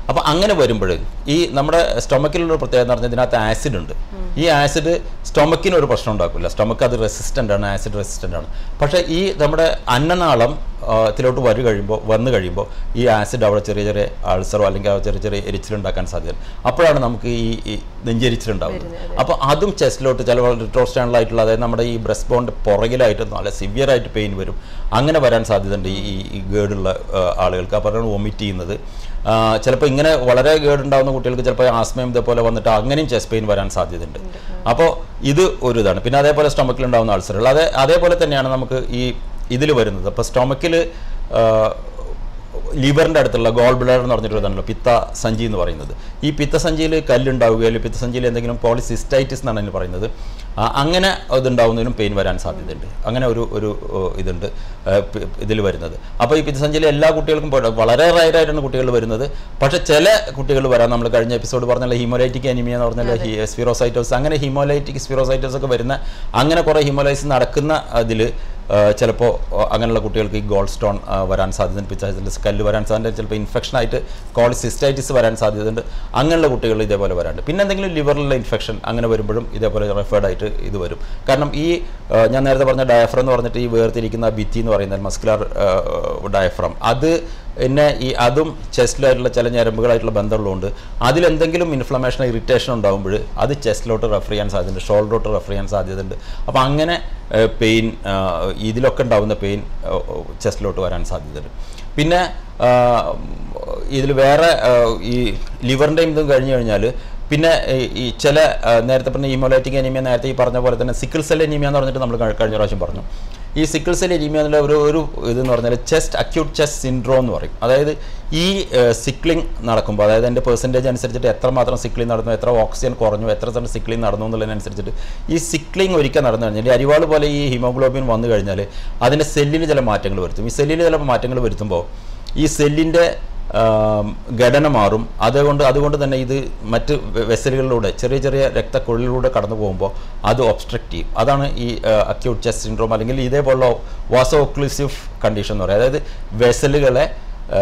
അപ്പോൾ അങ്ങനെ വരുമ്പോൾ ഈ നമ്മുടെ സ്റ്റൊമക്കിലുള്ള പ്രത്യേകത എന്ന് പറഞ്ഞാൽ ഇതിനകത്ത് ആസിഡ് ഉണ്ട് ഈ ആസിഡ് സ്റ്റൊമക്കിന് ഒരു പ്രശ്നം ഉണ്ടാക്കില്ല സ്റ്റൊമക്ക് അത് റെസിസ്റ്റൻ്റ് ആണ് ആസിഡ് റെസിസ്റ്റൻ്റ് ആണ് പക്ഷേ ഈ നമ്മുടെ അന്നനാളം ആ, ത്തിലോട്ട് വരു കഴിയുമ്പോൾ വന്നു കഴിയുമ്പോൾ ഈ ആസിഡ് അവിടെ ചെറിയ ചെറിയ അൾസറോ അല്ലെങ്കിൽ ആ ചെറിയ ചെറിയ എരിച്ചിലുണ്ടാക്കാൻ സാധ്യത അപ്പോഴാണ് നമുക്ക് ഈ ഈ നെഞ്ചെരിച്ചിലുണ്ടാവുന്നത് അപ്പോൾ അതും ചെസ്റ്റിലോട്ട് ചില റിട്രോസ്റ്റാണൽ ആയിട്ടുള്ള അതായത് നമ്മുടെ ഈ ബ്രസ്റ്റ് ബോണ്ട് പുറകിലായിട്ട് നല്ല സിവിയർ ആയിട്ട് പെയിൻ വരും അങ്ങനെ വരാൻ സാധ്യതയുണ്ട് ഈ ഈ ഗേർഡുള്ള ആളുകൾക്ക് അപ്പോൾ വൊമിറ്റ് ചെയ്യുന്നത് ചിലപ്പോൾ ഇങ്ങനെ വളരെ ഗേർഡ് ഉണ്ടാകുന്ന കുട്ടികൾക്ക് ചിലപ്പോൾ ആസ്മയും ഇതേപോലെ വന്നിട്ട് അങ്ങനെയും ചെസ്റ്റ് പെയിൻ വരാൻ സാധ്യതയുണ്ട് അപ്പോൾ ഇത് ഒരു ഇതാണ് പിന്നെ അതേപോലെ സ്റ്റൊമക്കിൽ ഉണ്ടാകുന്ന അൾസറുകൾ അതേ അതേപോലെ തന്നെയാണ് നമുക്ക് ഈ ഇതിൽ വരുന്നത് അപ്പോൾ സ്റ്റൊമക്കിൽ ലിവറിൻ്റെ അടുത്തുള്ള ഗോൾ ബ്ലാഡർ എന്ന് പറഞ്ഞിട്ടുള്ളതാണല്ലോ പിത്ത സഞ്ചി എന്ന് പറയുന്നത് ഈ പിത്തസഞ്ചിയിൽ കല്ലുണ്ടാവുകയോ അല്ലെങ്കിൽ പിത്തസഞ്ചിയിൽ എന്തെങ്കിലും പോളിസിസ്റ്റൈറ്റിസ് എന്നാണ് അതിന് പറയുന്നത് ആ, അങ്ങനെ അതുണ്ടാവുന്നതിനും പെയിൻ വരാൻ സാധ്യതയുണ്ട് അങ്ങനെ ഒരു ഒരു ഓ, ഇതുണ്ട് ഇതിൽ വരുന്നത് അപ്പോൾ ഈ പിത്തസഞ്ചിയിലെ എല്ലാ കുട്ടികൾക്കും പോട്ടെ, വളരെ റയറായിട്ടാണ് കുട്ടികൾ വരുന്നത് പക്ഷേ ചില കുട്ടികൾ വരാം നമ്മൾ കഴിഞ്ഞ എപ്പിസോഡ് പറഞ്ഞല്ലോ ഹീമോലൈറ്റിക് അനിമിയ എന്ന് പറഞ്ഞാൽ സ്പിറോസൈറ്റോസ് അങ്ങനെ ഹീമോലൈറ്റിക് സ്പിറോസൈറ്റോസ് ഒക്കെ വരുന്ന അങ്ങനെ കുറേ ഹീമോലൈസ് നടക്കുന്ന അതിൽ ചിലപ്പോൾ അങ്ങനെയുള്ള കുട്ടികൾക്ക് ഈ ഗോൾഡ് സ്റ്റോൺ വരാൻ സാധ്യതയുണ്ട് പിച്ചാസിൽ കല്ല് വരാൻ സാധ്യത ചിലപ്പോൾ ഇൻഫെക്ഷൻ ആയിട്ട് കോളിസിസ്റ്റൈറ്റിസ് വരാൻ സാധ്യതയുണ്ട് അങ്ങനെയുള്ള കുട്ടികൾ ഇതേപോലെ വരാറുണ്ട് പിന്നെ എന്തെങ്കിലും ലിവറിലുള്ള ഇൻഫെക്ഷൻ അങ്ങനെ വരുമ്പോഴും ഇതേപോലെ റെഫേർഡ് ആയിട്ട് ഇത് വരും കാരണം ഈ ആ, ഞാൻ നേരത്തെ പറഞ്ഞ ഡയഫ്രം എന്ന് പറഞ്ഞിട്ട് ഈ വേർതിരിക്കുന്ന ഭിത്തി എന്ന് പറയുന്നത് മസ്കുലർ ഡയഫ്രം അത് പിന്നെ ഈ അതും ചെസ്റ്റിലായിട്ടുള്ള ചില ഞരമ്പുകളായിട്ടുള്ള ബന്ധമുള്ളതുകൊണ്ട് അതിലെന്തെങ്കിലും ഇൻഫ്ലമേഷൻ ഇറിറ്റേഷൻ ഉണ്ടാകുമ്പോൾ അത് ചെസ്റ്റിലോട്ട് റെഫർ ചെയ്യാൻ സാധ്യതയുണ്ട് ഷോൾഡറിലോട്ട് റെഫർ ചെയ്യാൻ സാധ്യതയുണ്ട് അപ്പോൾ അങ്ങനെ പെയിൻ ഇതിലൊക്കെ ഉണ്ടാകുന്ന പെയിൻ ചെസ്റ്റിലോട്ട് വരാൻ സാധ്യതയുണ്ട് പിന്നെ ഇതിൽ വേറെ ആ, ഈ ലിവറിൻ്റെയും ഇതും കഴിഞ്ഞു കഴിഞ്ഞാൽ പിന്നെ ഈ- ഈ ചില ആ, നേരത്തെ പറഞ്ഞ ഹീമോലൈറ്റിക് അനീമിയ നേരത്തെ ഈ പറഞ്ഞ പോലെ തന്നെ സിക്കിൾ സെൽ അനീമിയ എന്ന് പറഞ്ഞിട്ട് നമ്മൾ കഴി- കഴിഞ്ഞ പ്രാവശ്യം പറഞ്ഞു ഈ സിക്കിൾ സെൽ അനീമിയ എന്നുള്ള ഒരു ഒരു ഇതെന്ന് പറഞ്ഞാൽ ചെസ്റ്റ് അക്യൂട്ട് ചെസ്റ്റ് സിൻഡ്രോം എന്ന് പറയും അതായത് ഈ സിക്ലിംഗ് നടക്കുമ്പോൾ അതായത് എൻ്റെ പെർസെൻറ്റേജ് അനുസരിച്ചിട്ട് എത്രമാത്രം സിക്ലിംഗ് നടന്നു എത്ര ഓക്സിജൻ കുറഞ്ഞു എത്ര തവണ സിക്ലിംഗ് നടന്നു എന്നുള്ളതിനനുസരിച്ചിട്ട് ഈ സിക്ലിംഗ് ഒരിക്കൽ നടന്നു കഴിഞ്ഞാൽ ഈ അരിവാൾ പോലെ ഈ ഹീമോഗ്ലോബിൻ വന്നു കഴിഞ്ഞാൽ അതിൻ്റെ സെല്ലിന് ചില മാറ്റങ്ങൾ വരുത്തും ഈ സെല്ലിന് ചില മാറ്റങ്ങൾ വരുത്തുമ്പോൾ ഈ സെല്ലിൻ്റെ ആം, ഘടന മാറും അതുകൊണ്ട് അതുകൊണ്ട് തന്നെ ഇത് മറ്റ് വെ- വെസലുകളിലൂടെ ചെറിയ ചെറിയ രക്തക്കുഴലിലൂടെ കടന്നു പോകുമ്പോൾ അത് ഒബ്സ്ട്രക്റ്റ് ചെയ്യും അതാണ് ഈ അക്യൂട്ട് ചെസ്റ്റ് സിൻഡ്രോം അല്ലെങ്കിൽ ഇതേപോലുള്ള വാസോ ഒക്ലൂസീവ് കണ്ടീഷൻ എന്ന് പറയുന്നത് അതായത് വെസലുകളെ ആ,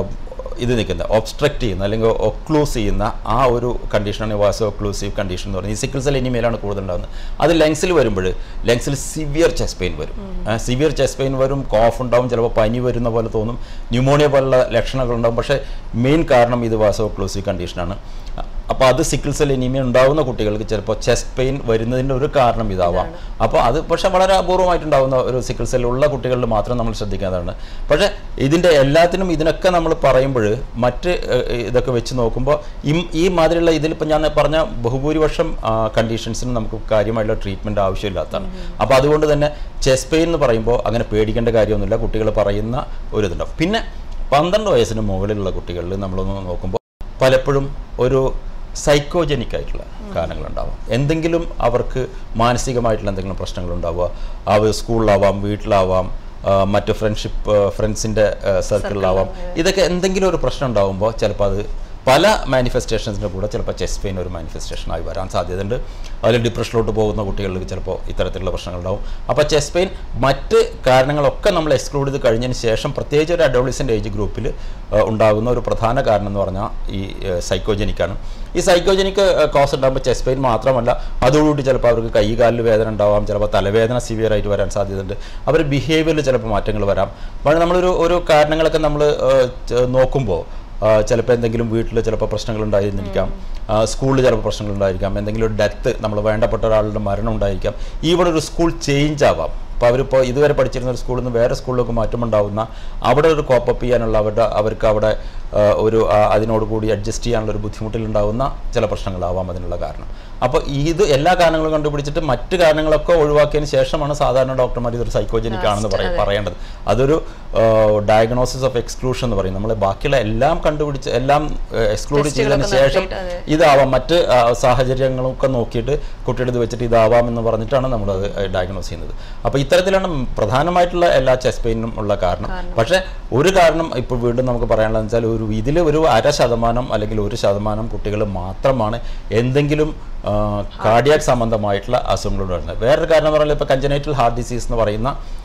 ഇത് നിൽക്കുന്ന ഒബ്സ്ട്രക്റ്റ് ചെയ്യുന്ന അല്ലെങ്കിൽ ഒക്ലൂസ് ചെയ്യുന്ന ആ ഒരു കണ്ടീഷനാണ് വാസോ ഒക്ലൂസീവ് കണ്ടീഷൻ എന്ന് പറയുന്നത് ഈ സിക്കിൾ സെൽ ഇനിമേലാണ് കൂടുതൽ ഉണ്ടാകുന്നത് അത് ലങ്സിൽ വരുമ്പോൾ ലങ്സിൽ സിവിയർ ചെസ്റ്റ് പെയിൻ വരും സിവിയർ ചെസ്റ്റ് പെയിൻ വരും കോഫ് ഉണ്ടാവും ചിലപ്പോൾ പനി വരുന്ന പോലെ തോന്നും ന്യൂമോണിയ പോലുള്ള ലക്ഷണങ്ങൾ ഉണ്ടാവും പക്ഷേ മെയിൻ കാരണം ഇത് വാസോ ഒക്ലൂസീവ് കണ്ടീഷനാണ് അപ്പോൾ അത് സിക്കിൾ സെൽ ഇനിമ ഉണ്ടാവുന്ന കുട്ടികൾക്ക് ചിലപ്പോൾ ചെസ്റ്റ് പെയിൻ വരുന്നതിൻ്റെ ഒരു കാരണം ഇതാവാം അപ്പോൾ അത് പക്ഷേ വളരെ അപൂർവമായിട്ടുണ്ടാവുന്ന ഒരു സിക്കിൾ സെൽ ഉള്ള കുട്ടികളിൽ മാത്രം നമ്മൾ ശ്രദ്ധിക്കേണ്ടതാണ് പക്ഷേ ഇതിൻ്റെ എല്ലാത്തിനും ഇതിനൊക്കെ നമ്മൾ പറയുമ്പോൾ മറ്റ് ഏഹ്, ഇതൊക്കെ വെച്ച് നോക്കുമ്പോൾ ഈ- ഈ മാതിരിയുള്ള ഇതിലിപ്പോൾ ഞാൻ പറഞ്ഞ ബഹുഭൂരിപക്ഷം കണ്ടീഷൻസിനും നമുക്ക് കാര്യമായിട്ടുള്ള ട്രീറ്റ്മെൻറ്റ് ആവശ്യമില്ലാത്തതാണ് അപ്പോൾ അതുകൊണ്ട് തന്നെ ചെസ്റ്റ് പെയിൻ എന്ന് പറയുമ്പോൾ അങ്ങനെ പേടിക്കേണ്ട കാര്യമൊന്നുമില്ല കുട്ടികൾ പറയുന്ന ഒരു ഇതുണ്ടാവും പിന്നെ പന്ത്രണ്ട് വയസ്സിന് മുകളിലുള്ള കുട്ടികളിൽ നമ്മളൊന്ന് നോക്കുമ്പോൾ പലപ്പോഴും ഒരു സൈക്കോജനിക് ആയിട്ടുള്ള കാരണങ്ങളുണ്ടാവാം എന്തെങ്കിലും അവർക്ക് മാനസികമായിട്ടുള്ള എന്തെങ്കിലും പ്രശ്നങ്ങളുണ്ടാവുക അവർ സ്കൂളിലാവാം വീട്ടിലാവാം ആ, മറ്റ് ഫ്രണ്ട്ഷിപ്പ് ഫ്രണ്ട്സിൻ്റെ സർക്കിളിലാവാം ഇതൊക്കെ എന്തെങ്കിലും ഒരു പ്രശ്നം ഉണ്ടാകുമ്പോൾ ചിലപ്പോൾ അത് പല മാനിഫെസ്റ്റേഷൻസിൻ്റെ കൂടെ ചിലപ്പോൾ ചെസ്റ്റ് പെയിൻ ഒരു മാനിഫെസ്റ്റേഷനായി വരാൻ സാധ്യതയുണ്ട് അതിൽ ഡിപ്രഷനിലോട്ട് പോകുന്ന കുട്ടികൾക്ക് ചിലപ്പോൾ ഇത്തരത്തിലുള്ള പ്രശ്നങ്ങളുണ്ടാവും അപ്പോൾ ചെസ്റ്റ് പെയിൻ മറ്റ് കാരണങ്ങളൊക്കെ നമ്മൾ എക്സ്ക്ലൂഡ് ചെയ്ത് കഴിഞ്ഞതിന് ശേഷം പ്രത്യേകിച്ച് ഒരു അഡോളിസൻ്റ് ഏജ് ഗ്രൂപ്പിൽ ഉണ്ടാകുന്ന ഒരു പ്രധാന കാരണം എന്ന് പറഞ്ഞാൽ ഈ സൈക്കോജനിക്കാണ് ഈ സൈക്കോജനിക് കോസ് ഉണ്ടാകുമ്പോൾ ചെസ്റ്റ് പെയിൻ മാത്രമല്ല അതോടുകൂടി ചിലപ്പോൾ അവർക്ക് കൈ കാലിൽ വേദന ഉണ്ടാവാം ചിലപ്പോൾ തലവേദന സിവിയർ ആയിട്ട് വരാൻ സാധ്യതയുണ്ട് അവർ ബിഹേവിയറിൽ ചിലപ്പോൾ മാറ്റങ്ങൾ വരാം അപ്പോൾ നമ്മളൊരു ഒരു കാരണങ്ങളൊക്കെ നമ്മൾ നോക്കുമ്പോൾ ചിലപ്പോൾ എന്തെങ്കിലും വീട്ടിൽ ചിലപ്പോൾ പ്രശ്നങ്ങൾ ഉണ്ടായിരുന്നിരിക്കാം സ്കൂളിൽ ചിലപ്പോൾ പ്രശ്നങ്ങൾ ഉണ്ടായിരിക്കാം എന്തെങ്കിലും ഒരു ഡെത്ത് നമ്മൾ വേണ്ടപ്പെട്ട ഒരാളുടെ മരണം ഉണ്ടായിരിക്കാം ഈവൺ ഒരു സ്കൂൾ ചേഞ്ച് ആവാം അപ്പോൾ അവരിപ്പോൾ ഇതുവരെ പഠിച്ചിരുന്ന ഒരു സ്കൂളിൽ നിന്ന് വേറെ സ്കൂളിലേക്ക് മാറ്റമുണ്ടാവുന്ന അവിടെ ഒരു കോപ്പപ്പ് ചെയ്യാനുള്ള അവരുടെ അവർക്ക് അവിടെ ആ, ഒരു ആ, അതിനോട് കൂടി അഡ്ജസ്റ്റ് ചെയ്യാനുള്ള ഒരു ബുദ്ധിമുട്ടിലുണ്ടാവുന്ന ചില പ്രശ്നങ്ങളാവാം അതിനുള്ള കാരണം അപ്പോൾ ഇത് എല്ലാ കാരണങ്ങളും കണ്ടുപിടിച്ചിട്ട് മറ്റ് കാരണങ്ങളൊക്കെ ഒഴിവാക്കിയതിന് ശേഷമാണ് സാധാരണ ഡോക്ടർമാർ ഇതൊരു സൈക്കോജനിക് ആണെന്ന് പറയ പറയേണ്ടത് അതൊരു ഡയഗ്നോസിസ് ഓഫ് എക്സ്ക്ലൂഷൻ എന്ന് പറയും നമ്മൾ ബാക്കിയുള്ള എല്ലാം കണ്ടുപിടിച്ച് എല്ലാം എക്സ്ക്ലൂഡ് ചെയ്തതിന് ടെസ്റ്റുകളൊക്കെ ശേഷം നടത്തിയിട്ട് അതെ. ഇതാവാം മറ്റ് ആ, സാഹചര്യങ്ങളൊക്കെ നോക്കിയിട്ട് കുട്ടിയുടെ ഇത് വെച്ചിട്ട് ഇതാവാം എന്ന് പറഞ്ഞിട്ടാണ് നമ്മൾ അത് ഡയഗ്നോസ് ചെയ്യുന്നത് അപ്പോൾ ഇത്തരത്തിലാണ് പ്രധാനമായിട്ടുള്ള എല്ലാ ചെസ്റ്റ് പെയിനും ഉള്ള കാരണം പക്ഷേ ഒരു കാരണം ഇപ്പോൾ വീണ്ടും നമുക്ക് പറയാനുള്ളത് വെച്ചാൽ ഒരു ഇതിൽ ഒരു അര ശതമാനം അല്ലെങ്കിൽ ഒരു ശതമാനം കുട്ടികൾ മാത്രമാണ് എന്തെങ്കിലും കാർഡിയാക് സംബന്ധമായിട്ടുള്ള അസുഖങ്ങളോട് വരുന്നത് വേറൊരു കാരണം എന്ന് പറയുന്നത് ഇപ്പോൾ കഞ്ചനൈറ്റൽ ഹാർട്ട് ഡിസീസ് എന്ന് പറയുന്ന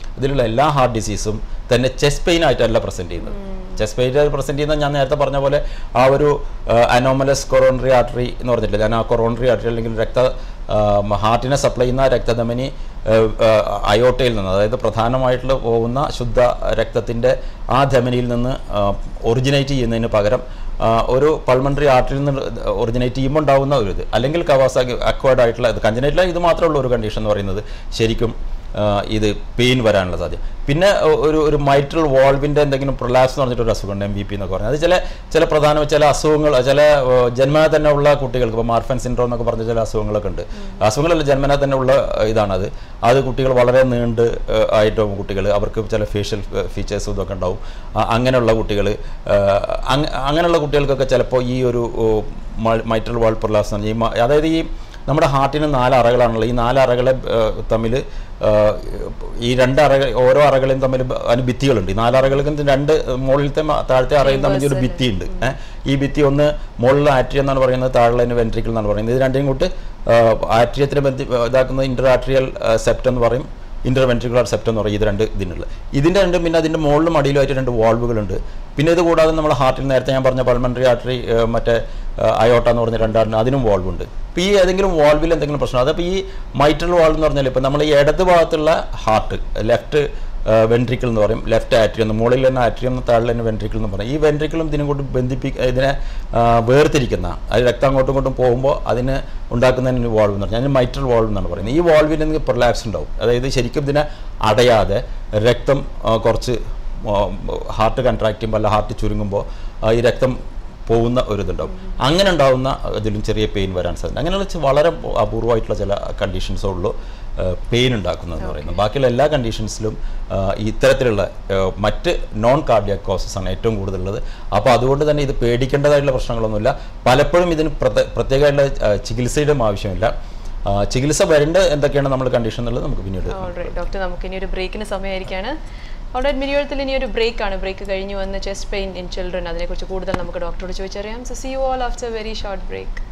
ഇതിലുള്ള എല്ലാ ഹാർട്ട് ഡിസീസും തന്നെ ചെസ്റ്റ് പെയിൻ ആയിട്ടല്ല പ്രസന്റ് ചെയ്യുന്നത് ചെസ്റ്റ് പെയിൻ പ്രസന്റ് ചെയ്യുന്ന ഞാൻ നേരത്തെ പറഞ്ഞ പോലെ ആ ഒരു അനോമലസ് കൊറോണറി ആർട്ടറി എന്ന് പറഞ്ഞിട്ടില്ല ഞാൻ ആ കൊറോണറി ആർട്ടറി അല്ലെങ്കിൽ രക്ത ഹാർട്ടിനെ സപ്ലൈ ചെയ്യുന്ന രക്തധമനി അയോട്ടയിൽ നിന്ന് അതായത് പ്രധാനമായിട്ടുള്ള പോകുന്ന ശുദ്ധ രക്തത്തിൻ്റെ ആ ധമനിയിൽ നിന്ന് ഒറിജിനേറ്റ് ചെയ്യുന്നതിന് പകരം ആ, ഒരു പൾമണറി ആർട്ടറിയിൽ നിന്ന് ഒറിജിനേറ്റ് ചെയ്യുമ്പോൾ ഉണ്ടാകുന്ന ഒരു ഇത് അല്ലെങ്കിൽ കവാസാക്കി അക്വേർഡ് ആയിട്ടുള്ള ഇത് കഞ്ചനൈറ്റിൽ ഇത് മാത്രമുള്ള ഒരു കണ്ടീഷൻ എന്ന് പറയുന്നത് ശരിക്കും ആ, ഇത് പെയിൻ വരാനുള്ള സാധ്യത പിന്നെ ഒ- ഒരു ഒരു മൈട്രൽ വാൾവിൻ്റെ എന്തെങ്കിലും പ്രൊലാപ്സ് എന്ന് പറഞ്ഞിട്ട് ഒരു അസുഖമുണ്ട് എം വി പി എന്നൊക്കെ പറഞ്ഞാൽ അത് ചില ചില പ്രധാന ചില അസുഖങ്ങൾ ചില ഏ, ജന്മന തന്നെ ഉള്ള കുട്ടികൾക്ക് ഇപ്പോൾ മാർഫൻ സിൻഡ്രോം എന്നൊക്കെ പറഞ്ഞ ചില അസുഖങ്ങളൊക്കെ ഉണ്ട് അസുഖങ്ങളല്ല ജന്മന തന്നെ ഉള്ള ഏ, ഇതാണത് അത് കുട്ടികൾ വളരെ നീണ്ട് ഏ, ആയിട്ടും കുട്ടികൾ അവർക്ക് ചില ഫേഷ്യൽ ഫീച്ചേഴ്സും ഇതൊക്കെ ഉണ്ടാവും ആ, അങ്ങനെയുള്ള കുട്ടികൾ അങ്ങനെയുള്ള കുട്ടികൾക്കൊക്കെ ചിലപ്പോൾ ഈ ഒരു മൈട്രൽ വാൾ പ്രൊലാപ്സ് എന്ന് പറഞ്ഞാൽ ഈ മ- അതായത് ഈ നമ്മുടെ ഹാർട്ടിന് നാല് അറകളാണുള്ളത് ഈ നാല് അറകളെ തമ്മിൽ ഈ രണ്ട് അറകൾ ഓരോ അറകളെയും തമ്മിൽ ബ- അതിന് ഭിത്തികളുണ്ട് ഈ നാല് അറകൾക്കും രണ്ട് മുകളിലത്തെ മ- താഴത്തെ അറയും തമ്മിൽ ഒരു ഭിത്തിയുണ്ട് ഏഹ് ഈ ഭിത്തി ഒന്ന് മുകളിൽ ആട്രിയം എന്നാണ് പറയുന്നത് താഴെ വെൻട്രിക്കിൾ എന്നാണ് പറയുന്നത് ഇത് രണ്ടും കൂട്ട് ആട്രിയത്തിന് ബന്ധി ഇതാക്കുന്നത് ഇന്റർ ആട്രിയൽ സെപ്റ്റ് എന്ന് പറയും ഇന്റർ വെൻട്രിക്കുലർ സെപ്റ്റ് എന്ന് പറയും ഇത് രണ്ട് ഇതിനുള്ള ഇതിൻ്റെ രണ്ട് പിന്നെ അതിൻ്റെ മുകളിലും അടിയിലുമായിട്ട് രണ്ട് വാൾവുകളുണ്ട് പിന്നെ ഇത് കൂടാതെ നമ്മൾ ഹാർട്ടിൽ നേരത്തെ ഞാൻ പറഞ്ഞ പൾമണറി ആർട്ടറി മറ്റേ അയോട്ട എന്ന് പറഞ്ഞ രണ്ടാറിന് അതിനും വാൾവുണ്ട് ഇപ്പോൾ ഈ ഏതെങ്കിലും വാൾവിൽ എന്തെങ്കിലും പ്രശ്നം അതപ്പോൾ ഈ മൈറ്റൽ വാൾവ് എന്ന് പറഞ്ഞാൽ ഇപ്പോൾ നമ്മൾ ഈ ഇടത് ഭാഗത്തുള്ള ഹാർട്ട് ലെഫ്റ്റ് വെൻട്രിക്കിൾ എന്ന് പറയും ലെഫ്റ്റ് ആട്രിയം എന്ന് മുകളിൽ തന്നെ ആട്രിയം എന്ന് താഴെ തന്നെ വെൻട്രിക്കിൾ എന്ന് പറയും ഈ വെൻട്രിക്കിളും ഇതിനും കൊണ്ട് ബന്ധിപ്പി ഇതിനെ ആ, വേർതിരിക്കുന്ന അത് രക്തം അങ്ങോട്ടും ഇങ്ങോട്ടും പോകുമ്പോൾ അതിന് ഉണ്ടാക്കുന്നതിന് വാൾവ് എന്ന് പറഞ്ഞാൽ അതിന് മൈട്രൽ വാൾവ് എന്നാണ് പറയുന്നത് ഈ വാൾവിൽ നിന്ന് പ്രൊലാപ്സ് ഉണ്ടാവും അതായത് ശരിക്കും ഇതിനെ അടയാതെ രക്തം ആ, കുറച്ച് ഹാർട്ട് കൺട്രാക്ട് ചെയ്യുമ്പോൾ അല്ല ഹാർട്ട് ചുരുങ്ങുമ്പോൾ ആ, ഈ രക്തം പോകുന്ന ഒരു ഇതുണ്ടാവും അങ്ങനെ ഉണ്ടാവുന്ന ഇതിലും ചെറിയ പെയിൻ വരാൻ സാധ്യത അങ്ങനെയുള്ള ചെ- വളരെ അപൂർവമായിട്ടുള്ള ചില കണ്ടീഷൻസേ ഉള്ളൂ പെയിൻ ഉണ്ടാക്കുന്നതെന്ന് പറയുന്നത് ബാക്കിയുള്ള എല്ലാ കണ്ടീഷൻസിലും ഈ ഇത്തരത്തിലുള്ള ആ, മറ്റ് നോൺ കാർഡിയാക് കോസസ് ആണ് ഏറ്റവും കൂടുതലുള്ളത് അപ്പോൾ അതുകൊണ്ട് തന്നെ ഇത് പേടിക്കേണ്ടതായിട്ടുള്ള പ്രശ്നങ്ങളൊന്നുമില്ല പലപ്പോഴും ഇതിന് പ്രത്യേക പ്രത്യേകമായിട്ടുള്ള ആ, ചികിത്സയുടെ ആവശ്യമില്ല ആ, ചികിത്സ വരേണ്ട എന്തൊക്കെയാണ് നമ്മൾ കണ്ടീഷൻ എന്നുള്ളത് നമുക്ക് പിന്നീട് ഓൾറൈറ്റ് ഡോക്ടർ നമുക്ക് ഇനി ഒരു ബ്രേക്കിന് സമയമായിരിക്കാണ് ഓൾറൈറ്റ് മിനിയോളത്തിൽ ഇനി ഒരു ബ്രേക്ക് ആണ് ബ്രേക്ക് കഴിഞ്ഞ് വന്ന് ചെസ്റ്റ് പെയിൻ ഇൻ ചിൽഡ്രൻ അതിനെക്കുറിച്ച് കൂടുതൽ നമുക്ക് ഡോക്ടറോട് ചോദിച്ചറിയാം so see you all after very short break